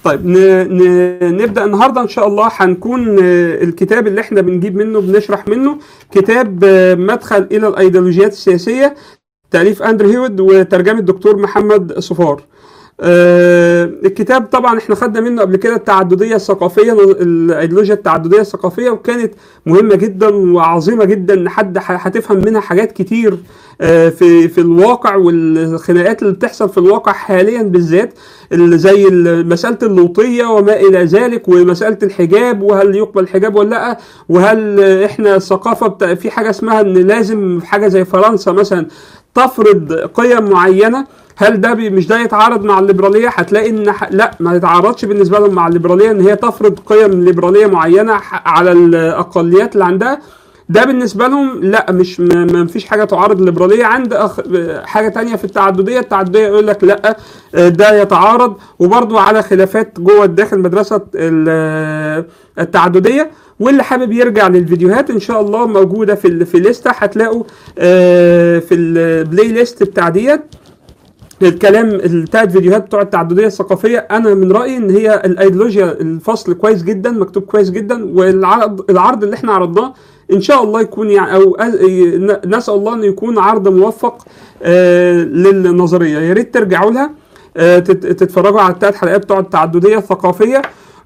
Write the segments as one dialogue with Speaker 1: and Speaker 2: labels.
Speaker 1: طيب ن... ن... نبدا النهارده ان شاء الله هنكون آه، الكتاب اللي احنا بنجيب منه بنشرح منه كتاب آه، مدخل الى الايديولوجيات السياسيه تاليف اندرو هيود وترجمه الدكتور محمد صفار آه، الكتاب طبعا احنا خدنا منه قبل كده التعدديه الثقافيه الايديولوجيا التعدديه الثقافيه وكانت مهمه جدا وعظيمه جدا ان حد ح- هتفهم منها حاجات كتير آه، في في الواقع والخناقات اللي بتحصل في الواقع حاليا بالذات اللي زي ال- مساله اللوطيه وما الى ذلك ومساله الحجاب وهل يقبل الحجاب ولا لا وهل احنا الثقافه بتا... في حاجه اسمها ان لازم في حاجه زي فرنسا مثلا تفرض قيم معينه هل ده بي مش ده يتعارض مع الليبراليه هتلاقي ان ح... لا ما يتعارضش بالنسبه لهم مع الليبراليه ان هي تفرض قيم ليبراليه معينه ح- على الاقليات اللي عندها ده بالنسبه لهم لا مش ما ما فيش حاجه تعارض الليبراليه عند أخ... حاجه تانية في التعدديه التعدديه يقول لك لا آه، ده يتعارض وبرضو على خلافات جوه داخل مدرسه ال- التعدديه واللي حابب يرجع للفيديوهات ان شاء الله موجوده في ال- في الليسته هتلاقوا آه، في البلاي ليست بتاع ديت الكلام التلات فيديوهات بتوع التعدديه الثقافيه انا من رايي ان هي الايديولوجيا الفصل كويس جدا مكتوب كويس جدا والعرض العرض اللي احنا عرضناه ان شاء الله يكون يعني او أ- نسال الله انه يكون عرض موفق آه، للنظريه يا ريت ترجعوا لها آه، تت- تتفرجوا على الثلاث حلقات بتوع التعدديه الثقافيه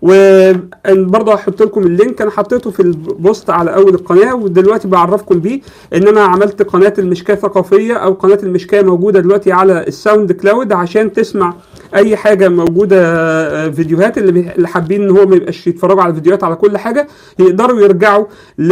Speaker 1: وبرضه هحط لكم اللينك انا حطيته في البوست على اول القناه ودلوقتي بعرفكم بيه ان انا عملت قناه المشكاه الثقافيه او قناه المشكاه موجوده دلوقتي على الساوند كلاود عشان تسمع اي حاجه موجوده آه، فيديوهات اللي بي- اللي حابين ان هو ما يبقاش يتفرجوا على الفيديوهات على كل حاجه يقدروا يرجعوا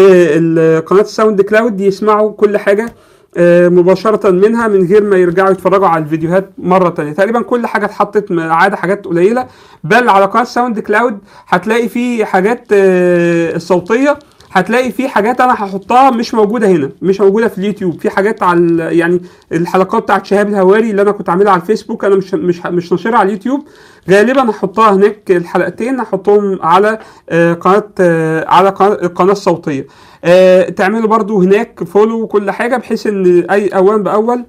Speaker 1: لقناه الساوند كلاود يسمعوا كل حاجه آه، مباشرة منها من غير ما يرجعوا يتفرجوا على الفيديوهات مرة تانية تقريبا كل حاجة اتحطت ما عدا حاجات قليلة بل على قناة ساوند كلاود هتلاقي في حاجات آه، صوتية هتلاقي في حاجات انا هحطها مش موجوده هنا مش موجوده في اليوتيوب في حاجات على ال- يعني الحلقات بتاعت شهاب الهواري اللي انا كنت عاملها على الفيسبوك انا مش مش مش ناشرها على اليوتيوب غالبا هحطها هناك الحلقتين هحطهم على آه، قناه آه، على قناه القناه الصوتيه آه، تعملوا برضو هناك فولو وكل حاجه بحيث ان اي اول باول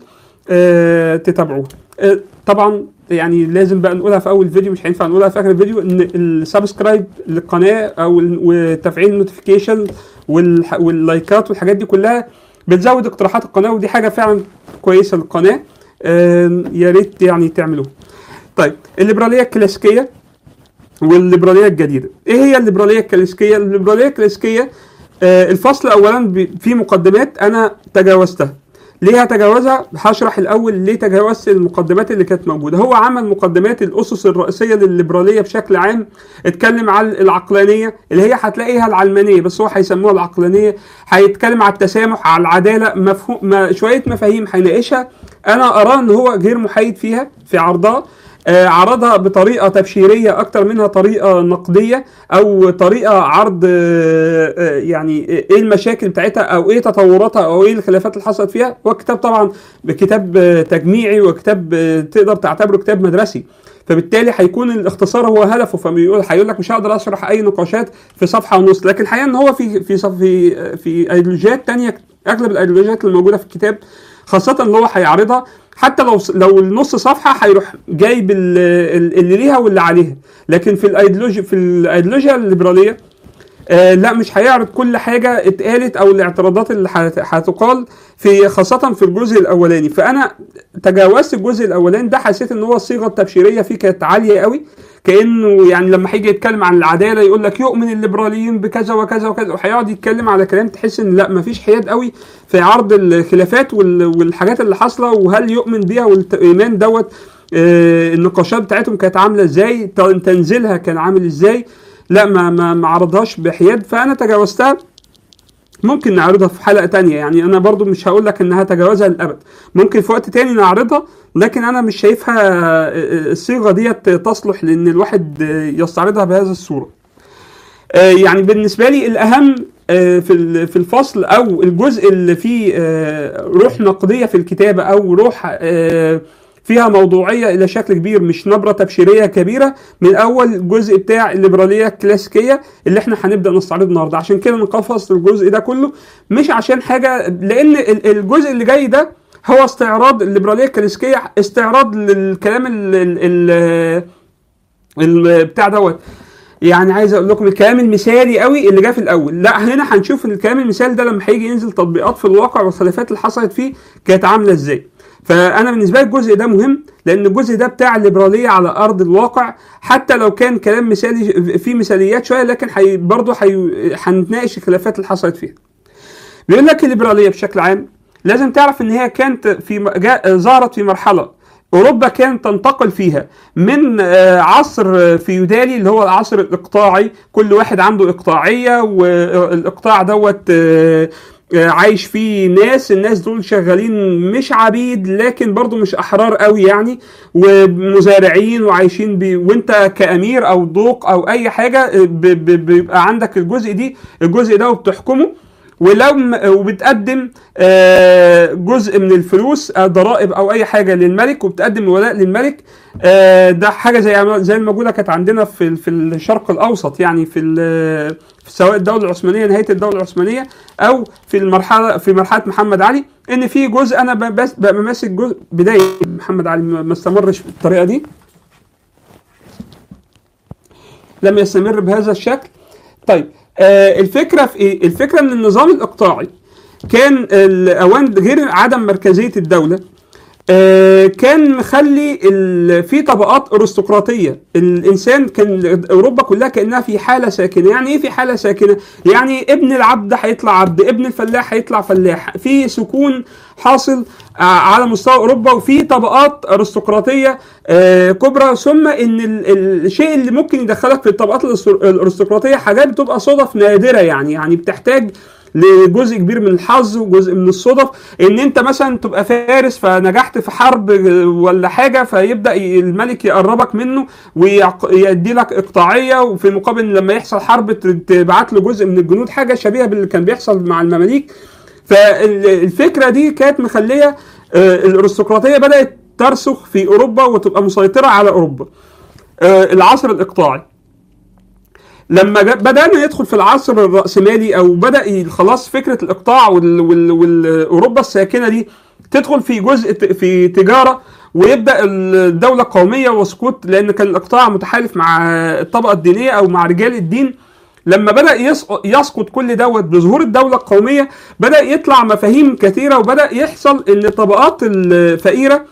Speaker 1: آه، تتابعوه آه، طبعا يعني لازم بقى نقولها في اول فيديو مش هينفع نقولها في اخر الفيديو ان السبسكرايب للقناه او ال- وتفعيل النوتيفيكيشن والح- واللايكات والحاجات دي كلها بتزود اقتراحات القناه ودي حاجه فعلا كويسه للقناه آه، يا ريت يعني تعملوها طيب الليبراليه الكلاسيكيه والليبراليه الجديده ايه هي الليبراليه الكلاسيكيه الليبراليه الكلاسيكيه آه، الفصل اولا بي- فيه مقدمات انا تجاوزتها ليه هتجاوزها هشرح الاول ليه تجاوزت المقدمات اللي كانت موجوده هو عمل مقدمات الاسس الرئيسيه للليبراليه بشكل عام اتكلم عن العقلانيه اللي هي هتلاقيها العلمانيه بس هو هيسموها العقلانيه هيتكلم على التسامح على العداله مفهوم ما شويه مفاهيم هيناقشها انا اراه ان هو غير محايد فيها في عرضها آه، عرضها بطريقه تبشيريه اكتر منها طريقه نقديه او طريقه عرض آه، آه، يعني ايه المشاكل بتاعتها او ايه تطوراتها او ايه الخلافات اللي حصلت فيها هو كتاب طبعا كتاب آه، تجميعي وكتاب آه، تقدر تعتبره كتاب مدرسي فبالتالي هيكون الاختصار هو هدفه فبيقول هيقول لك مش هقدر اشرح اي نقاشات في صفحه ونص لكن الحقيقه ان هو في في صف- في في ايديولوجيات تانية اغلب الايديولوجيات اللي موجوده في الكتاب خاصه اللي هو هيعرضها حتى لو لو النص صفحه هيروح جايب ال- ال- اللي ليها واللي عليها لكن في الايديولوجيا في الايديولوجيا الليبراليه آه لا مش هيعرض كل حاجه اتقالت او الاعتراضات اللي هت- هتقال في خاصه في الجزء الاولاني فانا تجاوزت الجزء الاولاني ده حسيت ان هو الصيغه التبشيريه فيه كانت عاليه قوي كانه يعني لما هيجي يتكلم عن العداله يقول لك يؤمن الليبراليين بكذا وكذا وكذا وهيقعد يتكلم على كلام تحس ان لا مفيش حياد قوي في عرض الخلافات وال- والحاجات اللي حاصله وهل يؤمن بيها والايمان دوت آه، النقاشات بتاعتهم كانت عامله ازاي ت- تنزيلها كان عامل ازاي لا ما ما ما عرضهاش بحياد فانا تجاوزتها ممكن نعرضها في حلقه تانية يعني انا برضو مش هقول لك انها تجاوزها للابد ممكن في وقت تاني نعرضها لكن انا مش شايفها آه، الصيغه ديت تصلح لان الواحد آه، يستعرضها بهذه الصوره آه، يعني بالنسبه لي الاهم آه، في ال- في الفصل او الجزء اللي فيه آه، روح نقديه في الكتابه او روح آه، فيها موضوعيه الى شكل كبير مش نبره تبشيريه كبيره من اول الجزء بتاع الليبراليه الكلاسيكيه اللي احنا هنبدا نستعرضه النهارده عشان كده نقفص الجزء ده كله مش عشان حاجه لان ال- الجزء اللي جاي ده هو استعراض الليبراليه الكلاسيكيه استعراض للكلام ال ال ال بتاع دوت يعني عايز اقول لكم الكلام المثالي قوي اللي جه في الاول لا هنا هنشوف الكلام المثالي ده لما هيجي ينزل تطبيقات في الواقع والخلافات اللي حصلت فيه كانت عامله ازاي فانا بالنسبه لي الجزء ده مهم لان الجزء ده بتاع الليبراليه على ارض الواقع حتى لو كان كلام مثالي فيه مثاليات شويه لكن حي برضه هنتناقش الخلافات اللي حصلت فيها بيقول لك الليبراليه بشكل عام لازم تعرف ان هي كانت في ظهرت في مرحله اوروبا كانت تنتقل فيها من عصر فيودالي اللي هو العصر الاقطاعي كل واحد عنده اقطاعيه والاقطاع دوت عايش فيه ناس الناس دول شغالين مش عبيد لكن برضو مش احرار قوي يعني ومزارعين وعايشين بي وانت كامير او دوق او اي حاجه بيبقى عندك الجزء دي الجزء ده وبتحكمه ولو وبتقدم جزء من الفلوس ضرائب او اي حاجه للملك وبتقدم ولاء للملك ده حاجه زي زي الموجوده كانت عندنا في في الشرق الاوسط يعني في سواء الدوله العثمانيه نهايه الدوله العثمانيه او في المرحله في مرحله محمد علي ان في جزء انا بس ببقى ماسك جزء بدايه محمد علي ما استمرش بالطريقه دي لم يستمر بهذا الشكل طيب آه الفكره في ايه؟ الفكره ان النظام الاقطاعي كان الاوان غير عدم مركزيه الدوله آه كان مخلي في طبقات ارستقراطيه الانسان كان اوروبا كلها كانها في حاله ساكنه يعني ايه في حاله ساكنه يعني ابن العبد هيطلع عبد ابن الفلاح هيطلع فلاح في سكون حاصل على مستوى اوروبا وفي طبقات ارستقراطيه آه كبرى ثم ان الشيء اللي ممكن يدخلك في الطبقات الارستقراطيه حاجات بتبقى صدف نادره يعني يعني بتحتاج لجزء كبير من الحظ وجزء من الصدف ان انت مثلا تبقى فارس فنجحت في حرب ولا حاجه فيبدا الملك يقربك منه ويدي لك اقطاعيه وفي مقابل لما يحصل حرب تبعت له جزء من الجنود حاجه شبيهه باللي كان بيحصل مع المماليك فالفكره دي كانت مخليه الارستقراطيه بدات ترسخ في اوروبا وتبقى مسيطره على اوروبا العصر الاقطاعي لما بدانا ندخل في العصر الراسمالي او بدا خلاص فكره الاقطاع والاوروبا الساكنه دي تدخل في جزء في تجاره ويبدا الدوله القوميه وسقوط لان كان الاقطاع متحالف مع الطبقه الدينيه او مع رجال الدين لما بدا يسقط كل دوت بظهور الدوله القوميه بدا يطلع مفاهيم كثيره وبدا يحصل ان الطبقات الفقيره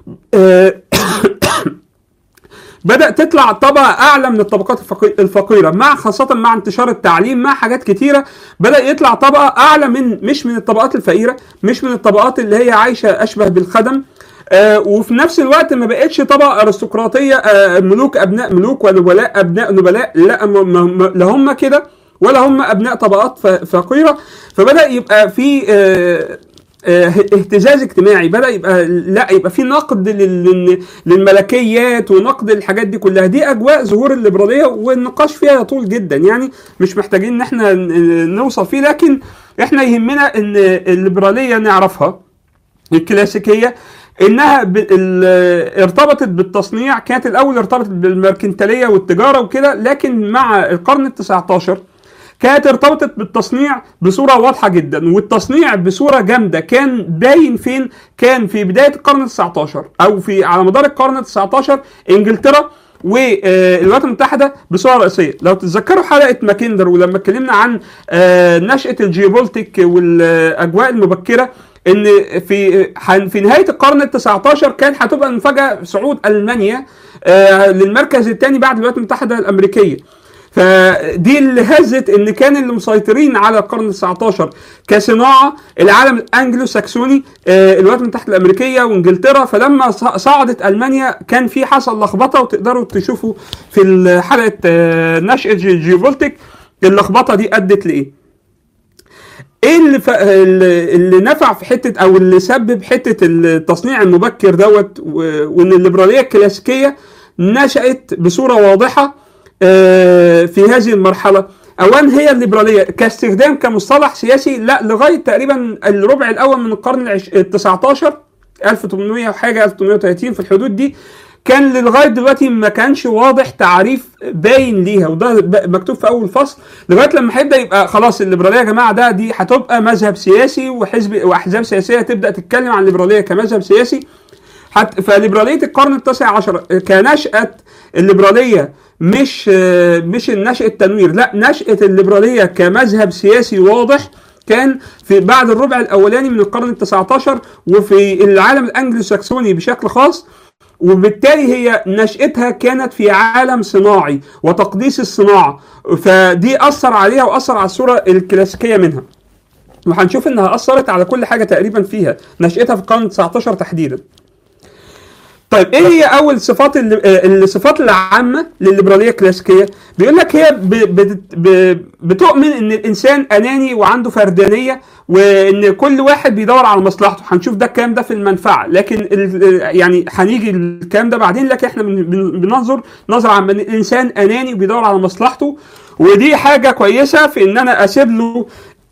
Speaker 1: بدا تطلع طبقه اعلى من الطبقات الفقيره مع خاصه مع انتشار التعليم مع حاجات كتيره بدا يطلع طبقه اعلى من مش من الطبقات الفقيره مش من الطبقات اللي هي عايشه اشبه بالخدم آه وفي نفس الوقت ما بقتش طبقه ارستقراطيه آه ملوك ابناء ملوك ونبلاء ابناء نبلاء لا لا هم كده ولا هم ابناء طبقات فقيره فبدا يبقى في آه اهتزاز اجتماعي بدا يبقى لا يبقى في نقد للملكيات ونقد الحاجات دي كلها دي اجواء ظهور الليبراليه والنقاش فيها يطول جدا يعني مش محتاجين ان احنا نوصل فيه لكن احنا يهمنا ان الليبراليه نعرفها الكلاسيكيه انها ارتبطت بالتصنيع كانت الاول ارتبطت بالمركنتاليه والتجاره وكده لكن مع القرن ال 19 كانت ارتبطت بالتصنيع بصورة واضحة جدا والتصنيع بصورة جامدة كان باين فين كان في بداية القرن ال19 أو في على مدار القرن ال19 إنجلترا والولايات المتحدة بصورة رئيسية لو تتذكروا حلقة ماكندر ولما اتكلمنا عن نشأة الجيوبولتيك والأجواء المبكرة ان في في نهايه القرن ال 19 كان هتبقى المفاجاه صعود المانيا للمركز الثاني بعد الولايات المتحده الامريكيه فدي اللي هزت ان كان اللي مسيطرين على القرن ال 19 كصناعه العالم الانجلو ساكسوني الولايات المتحده الامريكيه وانجلترا فلما صعدت المانيا كان في حصل لخبطه وتقدروا تشوفوا في حلقه نشاه جيوفولتيك اللخبطه دي ادت لايه؟ ايه اللي, ف... اللي نفع في حته او اللي سبب حته التصنيع المبكر دوت وان الليبراليه الكلاسيكيه نشات بصوره واضحه في هذه المرحله اولا هي الليبراليه كاستخدام كمصطلح سياسي لا لغايه تقريبا الربع الاول من القرن ال 19 1800 وحاجه 1830 في الحدود دي كان لغايه دلوقتي ما كانش واضح تعريف باين ليها وده مكتوب في اول فصل لغايه لما هيبدا يبقى خلاص الليبراليه يا جماعه ده دي هتبقى مذهب سياسي وحزب واحزاب سياسيه تبدا تتكلم عن الليبراليه كمذهب سياسي حتى فليبراليه القرن التاسع عشر كنشأة الليبراليه مش آه، مش نشأة التنوير لا نشأة الليبراليه كمذهب سياسي واضح كان في بعد الربع الاولاني من القرن ال 19 وفي العالم الانجلو ساكسوني بشكل خاص وبالتالي هي نشأتها كانت في عالم صناعي وتقديس الصناعة فدي أثر عليها وأثر على الصورة الكلاسيكية منها وهنشوف انها اثرت على كل حاجه تقريبا فيها نشاتها في القرن 19 تحديدا طيب ايه هي اول صفات اللي- آه، الصفات العامه للليبراليه الكلاسيكيه بيقول لك هي ب- بت- ب- بتؤمن ان الانسان اناني وعنده فردانيه وان كل واحد بيدور على مصلحته هنشوف ده الكلام ده في المنفعه لكن ال- يعني هنيجي الكلام ده بعدين لكن احنا بن- بن- بننظر نظره عامه ان الانسان اناني وبيدور على مصلحته ودي حاجه كويسه في ان انا اسيب له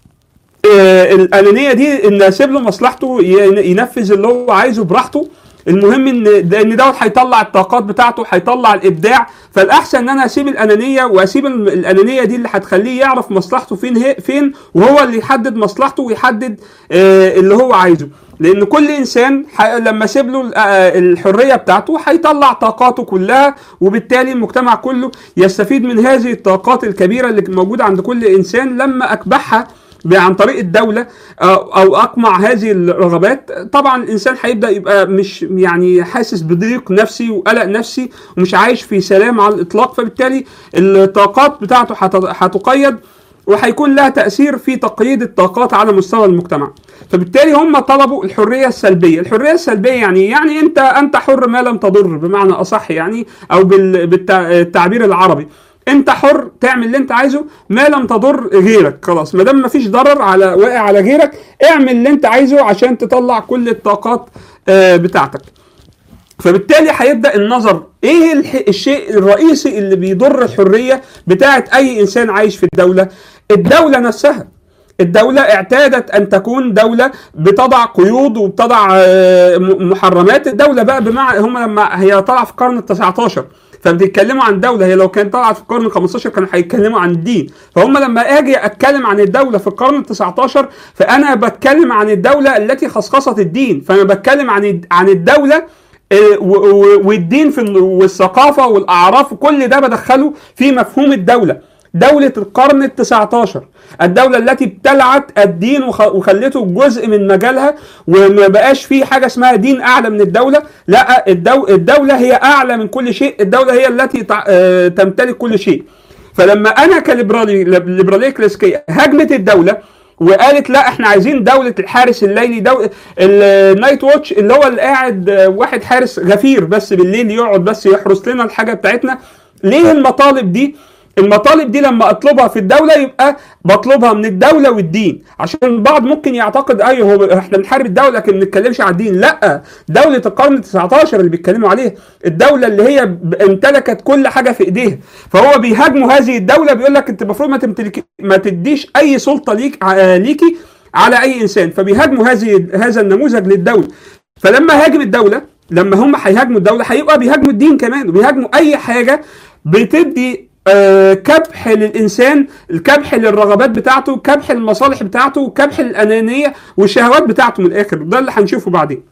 Speaker 1: آه، الانانيه دي ان اسيب له مصلحته ين- ينفذ اللي هو عايزه براحته المهم ان ده- ان دوت هيطلع الطاقات بتاعته هيطلع الابداع فالاحسن ان انا اسيب الانانيه واسيب ال- الانانيه دي اللي هتخليه يعرف مصلحته فين هي فين وهو اللي يحدد مصلحته ويحدد آه، اللي هو عايزه لان كل انسان ح- لما اسيب له ال- آه، الحريه بتاعته هيطلع طاقاته كلها وبالتالي المجتمع كله يستفيد من هذه الطاقات الكبيره اللي موجوده عند كل انسان لما اكبحها ب- عن طريق الدولة أو أو أقمع هذه الرغبات طبعا الإنسان هيبدأ يبقى مش يعني حاسس بضيق نفسي وقلق نفسي ومش عايش في سلام على الإطلاق فبالتالي الطاقات بتاعته هت- هتقيد وهيكون لها تأثير في تقييد الطاقات على مستوى المجتمع فبالتالي هم طلبوا الحرية السلبية الحرية السلبية يعني يعني أنت أنت حر ما لم تضر بمعنى أصح يعني أو بال- بالتع- بالتعبير العربي انت حر تعمل اللي انت عايزه ما لم تضر غيرك خلاص ما دام مفيش ضرر على واقع على غيرك اعمل اللي انت عايزه عشان تطلع كل الطاقات آه، بتاعتك فبالتالي هيبدا النظر ايه الح- الشيء الرئيسي اللي بيضر الحريه بتاعت اي انسان عايش في الدوله الدوله نفسها الدولة اعتادت أن تكون دولة بتضع قيود وبتضع آه، م- محرمات الدولة بقى بمعنى هم لما هي طالعة في القرن ال 19 فبيتكلموا عن دولة هي لو كانت طالعة في القرن ال 15 كانوا هيتكلموا عن الدين فهم لما أجي أتكلم عن الدولة في القرن ال 19 فأنا بتكلم عن الدولة التي خصخصت الدين فأنا بتكلم عن عن الدولة آه، و- و- والدين في ال- والثقافة والأعراف وكل ده بدخله في مفهوم الدولة دولة القرن ال 19 الدولة التي ابتلعت الدين وخ- وخلته جزء من مجالها وما بقاش فيه حاجة اسمها دين أعلى من الدولة لا الدو الدولة هي أعلى من كل شيء الدولة هي التي تع- آه، تمتلك كل شيء فلما أنا كليبرالي ليبرالية كلاسيكية هجمت الدولة وقالت لا احنا عايزين دولة الحارس الليلي دولة النايت واتش اللي هو اللي قاعد آه، واحد حارس غفير بس بالليل يقعد بس يحرس لنا الحاجة بتاعتنا ليه المطالب دي المطالب دي لما اطلبها في الدوله يبقى بطلبها من الدوله والدين عشان البعض ممكن يعتقد ايوه هو احنا بنحارب الدوله لكن ما بنتكلمش على الدين لا دوله القرن ال 19 اللي بيتكلموا عليها الدوله اللي هي ب- امتلكت كل حاجه في ايديها فهو بيهاجموا هذه الدوله بيقول لك انت المفروض ما تمتلك ما تديش اي سلطه ليك ع- ليكي على اي انسان فبيهاجموا هذه هذا النموذج للدوله فلما هاجم الدوله لما هم هيهاجموا الدوله هيبقى بيهاجموا الدين كمان وبيهاجموا اي حاجه بتدي آه، كبح للانسان الكبح للرغبات بتاعته كبح المصالح بتاعته كبح الانانيه والشهوات بتاعته من الاخر ده اللي هنشوفه بعدين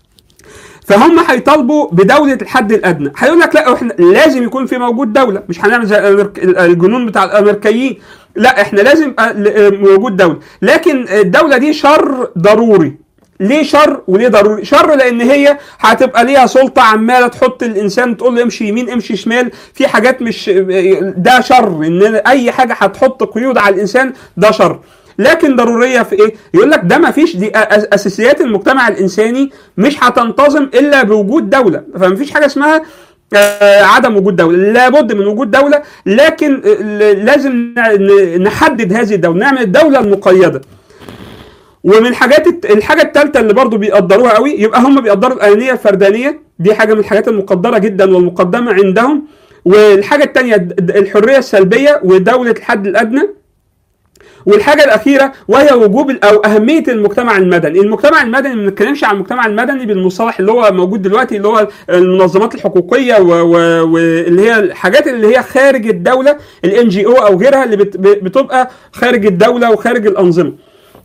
Speaker 1: فهم هيطالبوا بدوله الحد الادنى هيقول لك لا احنا لازم يكون في موجود دوله مش هنعمل زي الأمريك- الجنون بتاع الامريكيين لا احنا لازم يبقى ل- موجود دوله لكن الدوله دي شر ضروري ليه شر وليه ضروري شر لان هي هتبقى ليها سلطه عماله تحط الانسان تقول له امشي يمين امشي شمال في حاجات مش ده شر ان اي حاجه هتحط قيود على الانسان ده شر لكن ضروريه في ايه يقول لك ده ما فيش دي أس- اساسيات المجتمع الانساني مش هتنتظم الا بوجود دوله فما فيش حاجه اسمها آه، عدم وجود دولة لابد من وجود دولة لكن آه، ل- لازم ن- نحدد هذه الدولة نعمل الدولة المقيدة ومن حاجات الت- الحاجه الثالثه اللي برضو بيقدروها قوي يبقى هم بيقدروا الانانيه الفردانيه دي حاجه من الحاجات المقدره جدا والمقدمه عندهم والحاجه الثانيه الحريه السلبيه ودوله الحد الادنى والحاجه الاخيره وهي وجوب ال- او اهميه المجتمع المدني، المجتمع المدني ما بنتكلمش عن المجتمع المدني بالمصطلح اللي هو موجود دلوقتي اللي هو المنظمات الحقوقيه و- و- واللي هي الحاجات اللي هي خارج الدوله الان جي او او غيرها اللي بت- بتبقى خارج الدوله وخارج الانظمه.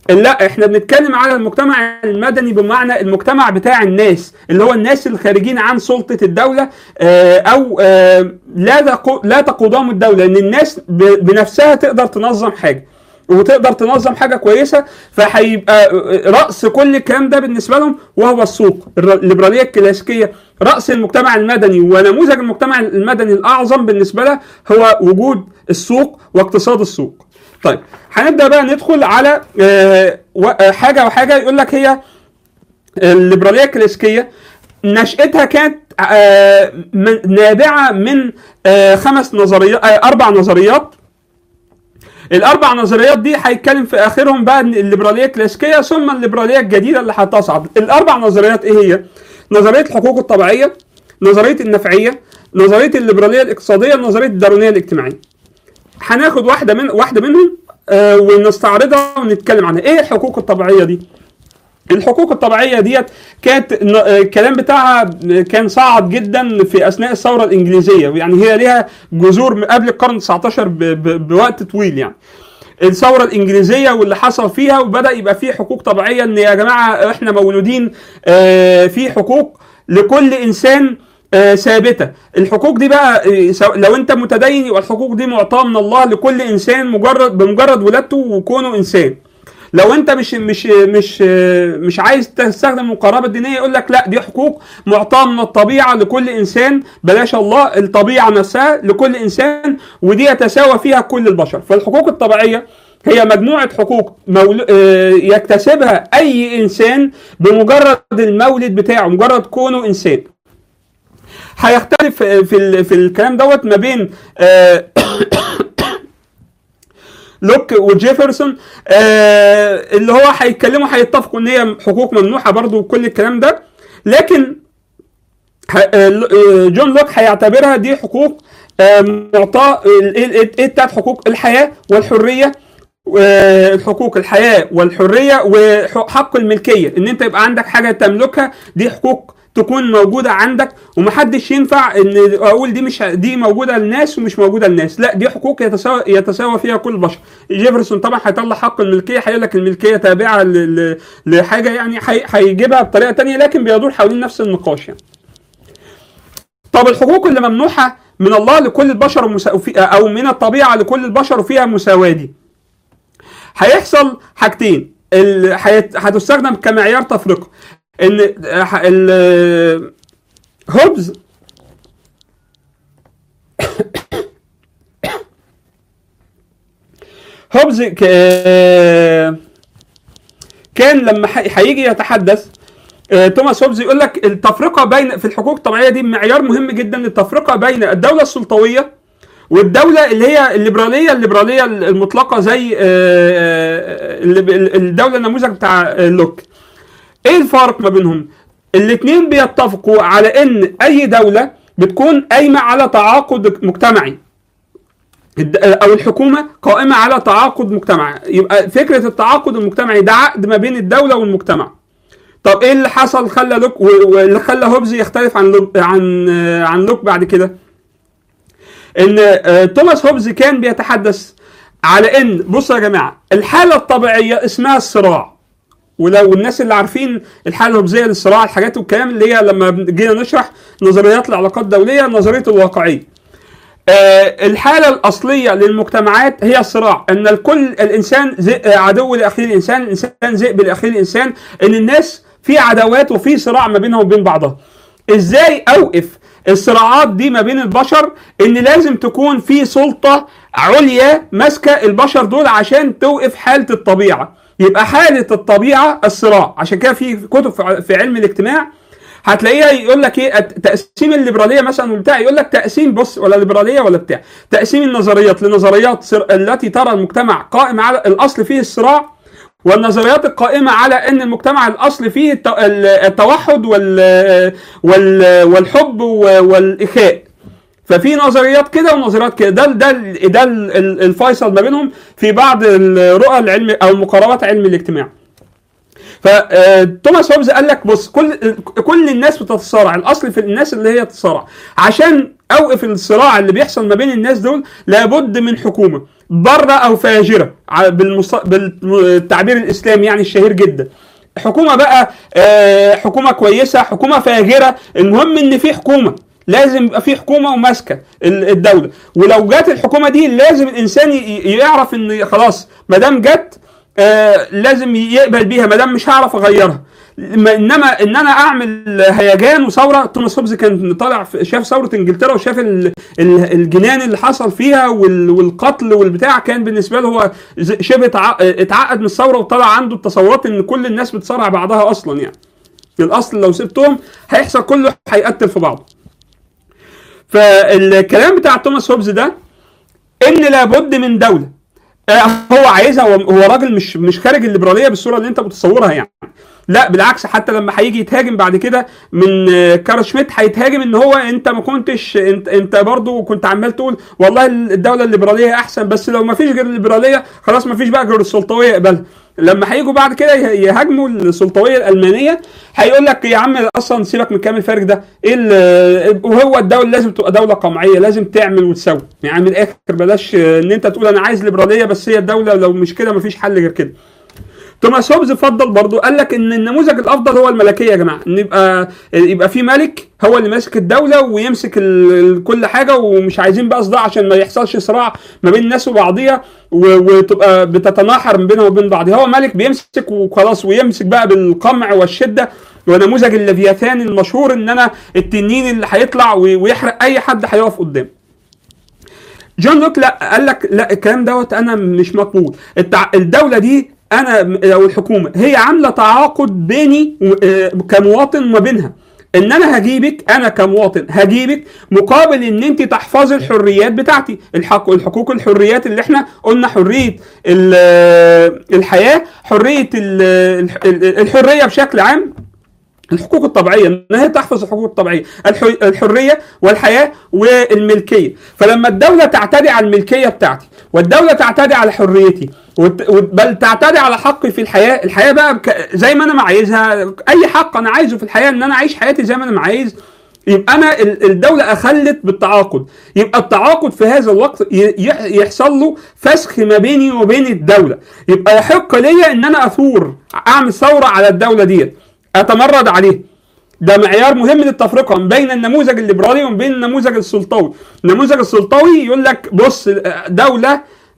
Speaker 1: لا احنا بنتكلم على المجتمع المدني بمعنى المجتمع بتاع الناس اللي هو الناس الخارجين عن سلطه الدوله آه، او آه، لا تقو- لا تقودهم الدوله ان الناس ب- بنفسها تقدر تنظم حاجه وتقدر تنظم حاجه كويسه فهيبقى راس كل الكلام ده بالنسبه لهم وهو السوق الر- الليبراليه الكلاسيكيه راس المجتمع المدني ونموذج المجتمع المدني الاعظم بالنسبه له هو وجود السوق واقتصاد السوق طيب هنبدا بقى ندخل على آه، و- آه، حاجه وحاجه يقول لك هي الليبراليه الكلاسيكيه نشأتها كانت آه، من- نابعه من آه، خمس نظريات آه، اربع نظريات الاربع نظريات دي هيتكلم في اخرهم بقى إن الليبراليه الكلاسيكيه ثم الليبراليه الجديده اللي هتصعد الاربع نظريات ايه هي نظريه الحقوق الطبيعيه نظريه النفعيه نظريه الليبراليه الاقتصاديه نظريه الدارونيه الاجتماعيه هناخد واحده من واحده منهم آه ونستعرضها ونتكلم عنها ايه الحقوق الطبيعيه دي الحقوق الطبيعيه ديت كانت ن- آه، الكلام بتاعها كان صعب جدا في اثناء الثوره الانجليزيه يعني هي ليها جذور من قبل القرن 19 ب- ب- بوقت طويل يعني الثوره الانجليزيه واللي حصل فيها وبدا يبقى في حقوق طبيعيه ان يا جماعه احنا مولودين آه، في حقوق لكل انسان آه، ثابته الحقوق دي بقى آه، سواء- لو انت متدين يبقى الحقوق دي معطاه من الله لكل انسان مجرد بمجرد ولادته وكونه انسان لو انت مش مش مش مش عايز تستخدم المقاربه الدينيه يقول لك لا دي حقوق معطاه من الطبيعه لكل انسان بلاش الله الطبيعه نفسها لكل انسان ودي يتساوى فيها كل البشر فالحقوق الطبيعيه هي مجموعة حقوق مول... آه، يكتسبها أي إنسان بمجرد المولد بتاعه مجرد كونه إنسان هيختلف في ال... في الكلام دوت ما بين آه، لوك وجيفرسون آه اللي هو هيتكلموا هيتفقوا ان هي حقوق ممنوحه برضو وكل الكلام ده لكن ه- آه، آه، جون لوك هيعتبرها دي حقوق آه، معطاه ال- ايه ال- ايه بتاعت حقوق الحياه والحريه آه، الحقوق الحياه والحريه وحق الملكيه ان انت يبقى عندك حاجه تملكها دي حقوق تكون موجوده عندك ومحدش ينفع ان اقول دي مش دي موجوده للناس ومش موجوده للناس لا دي حقوق يتساوى يتساوى فيها كل البشر جيفرسون طبعا هيطلع حق الملكيه هيقول لك الملكيه تابعه ل- ل- لحاجه يعني هي- هيجيبها بطريقه تانية لكن بيدور حوالين نفس النقاش يعني طب الحقوق اللي ممنوحه من الله لكل البشر ومسا... وفي- او من الطبيعه لكل البشر وفيها مساواه دي هيحصل حاجتين ال... هيت... هتستخدم كمعيار تفرقه ان ح- ال... هوبز هوبز ك... كان لما ح- هيجي يتحدث آه، توماس هوبز يقول لك التفرقه بين في الحقوق الطبيعيه دي معيار مهم جدا التفرقه بين الدوله السلطويه والدوله اللي هي الليبراليه الليبراليه المطلقه زي آه، آه، اللي- الدوله النموذج بتاع آه، لوك ايه الفرق ما بينهم الاثنين بيتفقوا على ان اي دوله بتكون قايمه على تعاقد مجتمعي الد- او الحكومه قائمه على تعاقد مجتمعي يبقى فكره التعاقد المجتمعي ده عقد ما بين الدوله والمجتمع طب ايه اللي حصل خلى لوك و- واللي خلى هوبز يختلف عن لوك عن آه، عن لوك بعد كده ان آه، توماس هوبز كان بيتحدث على ان بصوا يا جماعه الحاله الطبيعيه اسمها الصراع ولو الناس اللي عارفين الحاله الهوبزيه للصراع الحاجات والكلام اللي هي لما جينا نشرح نظريات العلاقات الدوليه نظريه الواقعيه آه، الحالة الأصلية للمجتمعات هي الصراع أن الكل الإنسان ذئ- آه، عدو لأخيه الإنسان الإنسان ذئب لأخيه الإنسان أن الناس في عداوات وفي صراع ما بينهم وبين بعضها إزاي أوقف الصراعات دي ما بين البشر ان لازم تكون في سلطة عليا ماسكة البشر دول عشان توقف حالة الطبيعة يبقى حالة الطبيعة الصراع عشان كده في كتب في- في علم الاجتماع هتلاقيها يقول لك ايه الت- تقسيم الليبراليه مثلا وبتاع يقول لك تقسيم بص ولا ليبراليه ولا بتاع تقسيم النظريات لنظريات سر- التي ترى المجتمع قائم على الاصل فيه الصراع والنظريات القائمه على ان المجتمع الاصل فيه الت- ال- التوحد وال وال والحب و- والاخاء ففي نظريات كده ونظريات كده ده ده ده ال- ال- الفيصل ما بينهم في بعض الرؤى العلم او مقاربات علم الاجتماع فتوماس هوبز قال لك بص كل كل الناس بتتصارع الاصل في الناس اللي هي تتصارع عشان اوقف الصراع اللي بيحصل ما بين الناس دول لابد من حكومه ضاره او فاجره ع- بالمص... بالتعبير الاسلامي يعني الشهير جدا حكومه بقى آه، حكومه كويسه حكومه فاجره المهم ان في حكومه لازم يبقى في حكومه وماسكه ال- الدوله ولو جت الحكومه دي لازم الانسان ي- ي- يعرف ان خلاص ما دام جت آه لازم يقبل بيها ما دام مش هعرف اغيرها ما- انما ان انا اعمل هيجان وثوره توماس هوبز كان طالع في- شاف ثوره انجلترا وشاف ال- ال- الجنان اللي حصل فيها وال- والقتل والبتاع كان بالنسبه له هو ز- شبه اتع- اتعقد من الثوره وطلع عنده التصورات ان كل الناس بتصارع بعضها اصلا يعني الاصل لو سبتهم هيحصل كله هيقتل في بعضه فالكلام بتاع توماس هوبز ده ان لابد من دوله آه، هو عايزها هو هو راجل مش مش خارج الليبراليه بالصوره اللي انت متصورها يعني لا بالعكس حتى لما هيجي يتهاجم بعد كده من آه، كارل شميت هيتهاجم ان هو انت ما كنتش انت انت برضو كنت عمال تقول والله الدوله الليبراليه احسن بس لو ما فيش غير الليبراليه خلاص ما فيش بقى غير السلطويه يقبلها لما هيجوا بعد كده يه- يهاجموا السلطويه الالمانيه هيقول لك يا عم اصلا سيبك من كامل الفارق ده ايه ال- وهو الدوله لازم تبقى دوله قمعيه لازم تعمل وتسوي يعني من الاخر بلاش آه، ان انت تقول انا عايز ليبراليه بس هي الدوله لو مش كده مفيش حل غير كده توماس هوبز فضل برضو قال لك ان النموذج الافضل هو الملكيه يا جماعه ان يبقى يبقى في ملك هو اللي ماسك الدوله ويمسك ال- ال- كل حاجه ومش عايزين بقى صداع عشان ما يحصلش صراع ما بين الناس وبعضيها و- وتبقى بتتناحر ما بينها وبين بعضها هو ملك بيمسك وخلاص ويمسك بقى بالقمع والشده ونموذج الليفياثان المشهور ان انا التنين اللي هيطلع وي- ويحرق اي حد هيقف قدامه جون لوك لا قال لك لا الكلام دوت انا مش مقبول التع... الدوله دي انا او الحكومه هي عامله تعاقد بيني و- آه، كمواطن وما بينها ان انا هجيبك انا كمواطن هجيبك مقابل ان انت تحفظي الحريات بتاعتي الحق الحقوق الحريات اللي احنا قلنا حريه ال- آه، الحياه حريه ال- ال- الحريه بشكل عام الحقوق الطبيعيه ان هي تحفظ الحقوق الطبيعيه الح- الحريه والحياه والملكيه فلما الدوله تعتدي على الملكيه بتاعتي والدوله تعتدي على حريتي وت- وت- بل تعتدي على حقي في الحياه الحياه بقى بك- زي ما انا ما عايزها اي حق انا عايزه في الحياه ان انا اعيش حياتي زي ما انا ما عايز يبقى انا ال- الدوله اخلت بالتعاقد يبقى التعاقد في هذا الوقت ي- يح- يحصل له فسخ ما بيني وبين الدوله يبقى يحق ليا ان انا اثور اعمل ثوره على الدوله ديت اتمرد عليه ده معيار مهم للتفرقه ما بين النموذج الليبرالي وما بين النموذج السلطوي النموذج السلطوي يقول لك بص دوله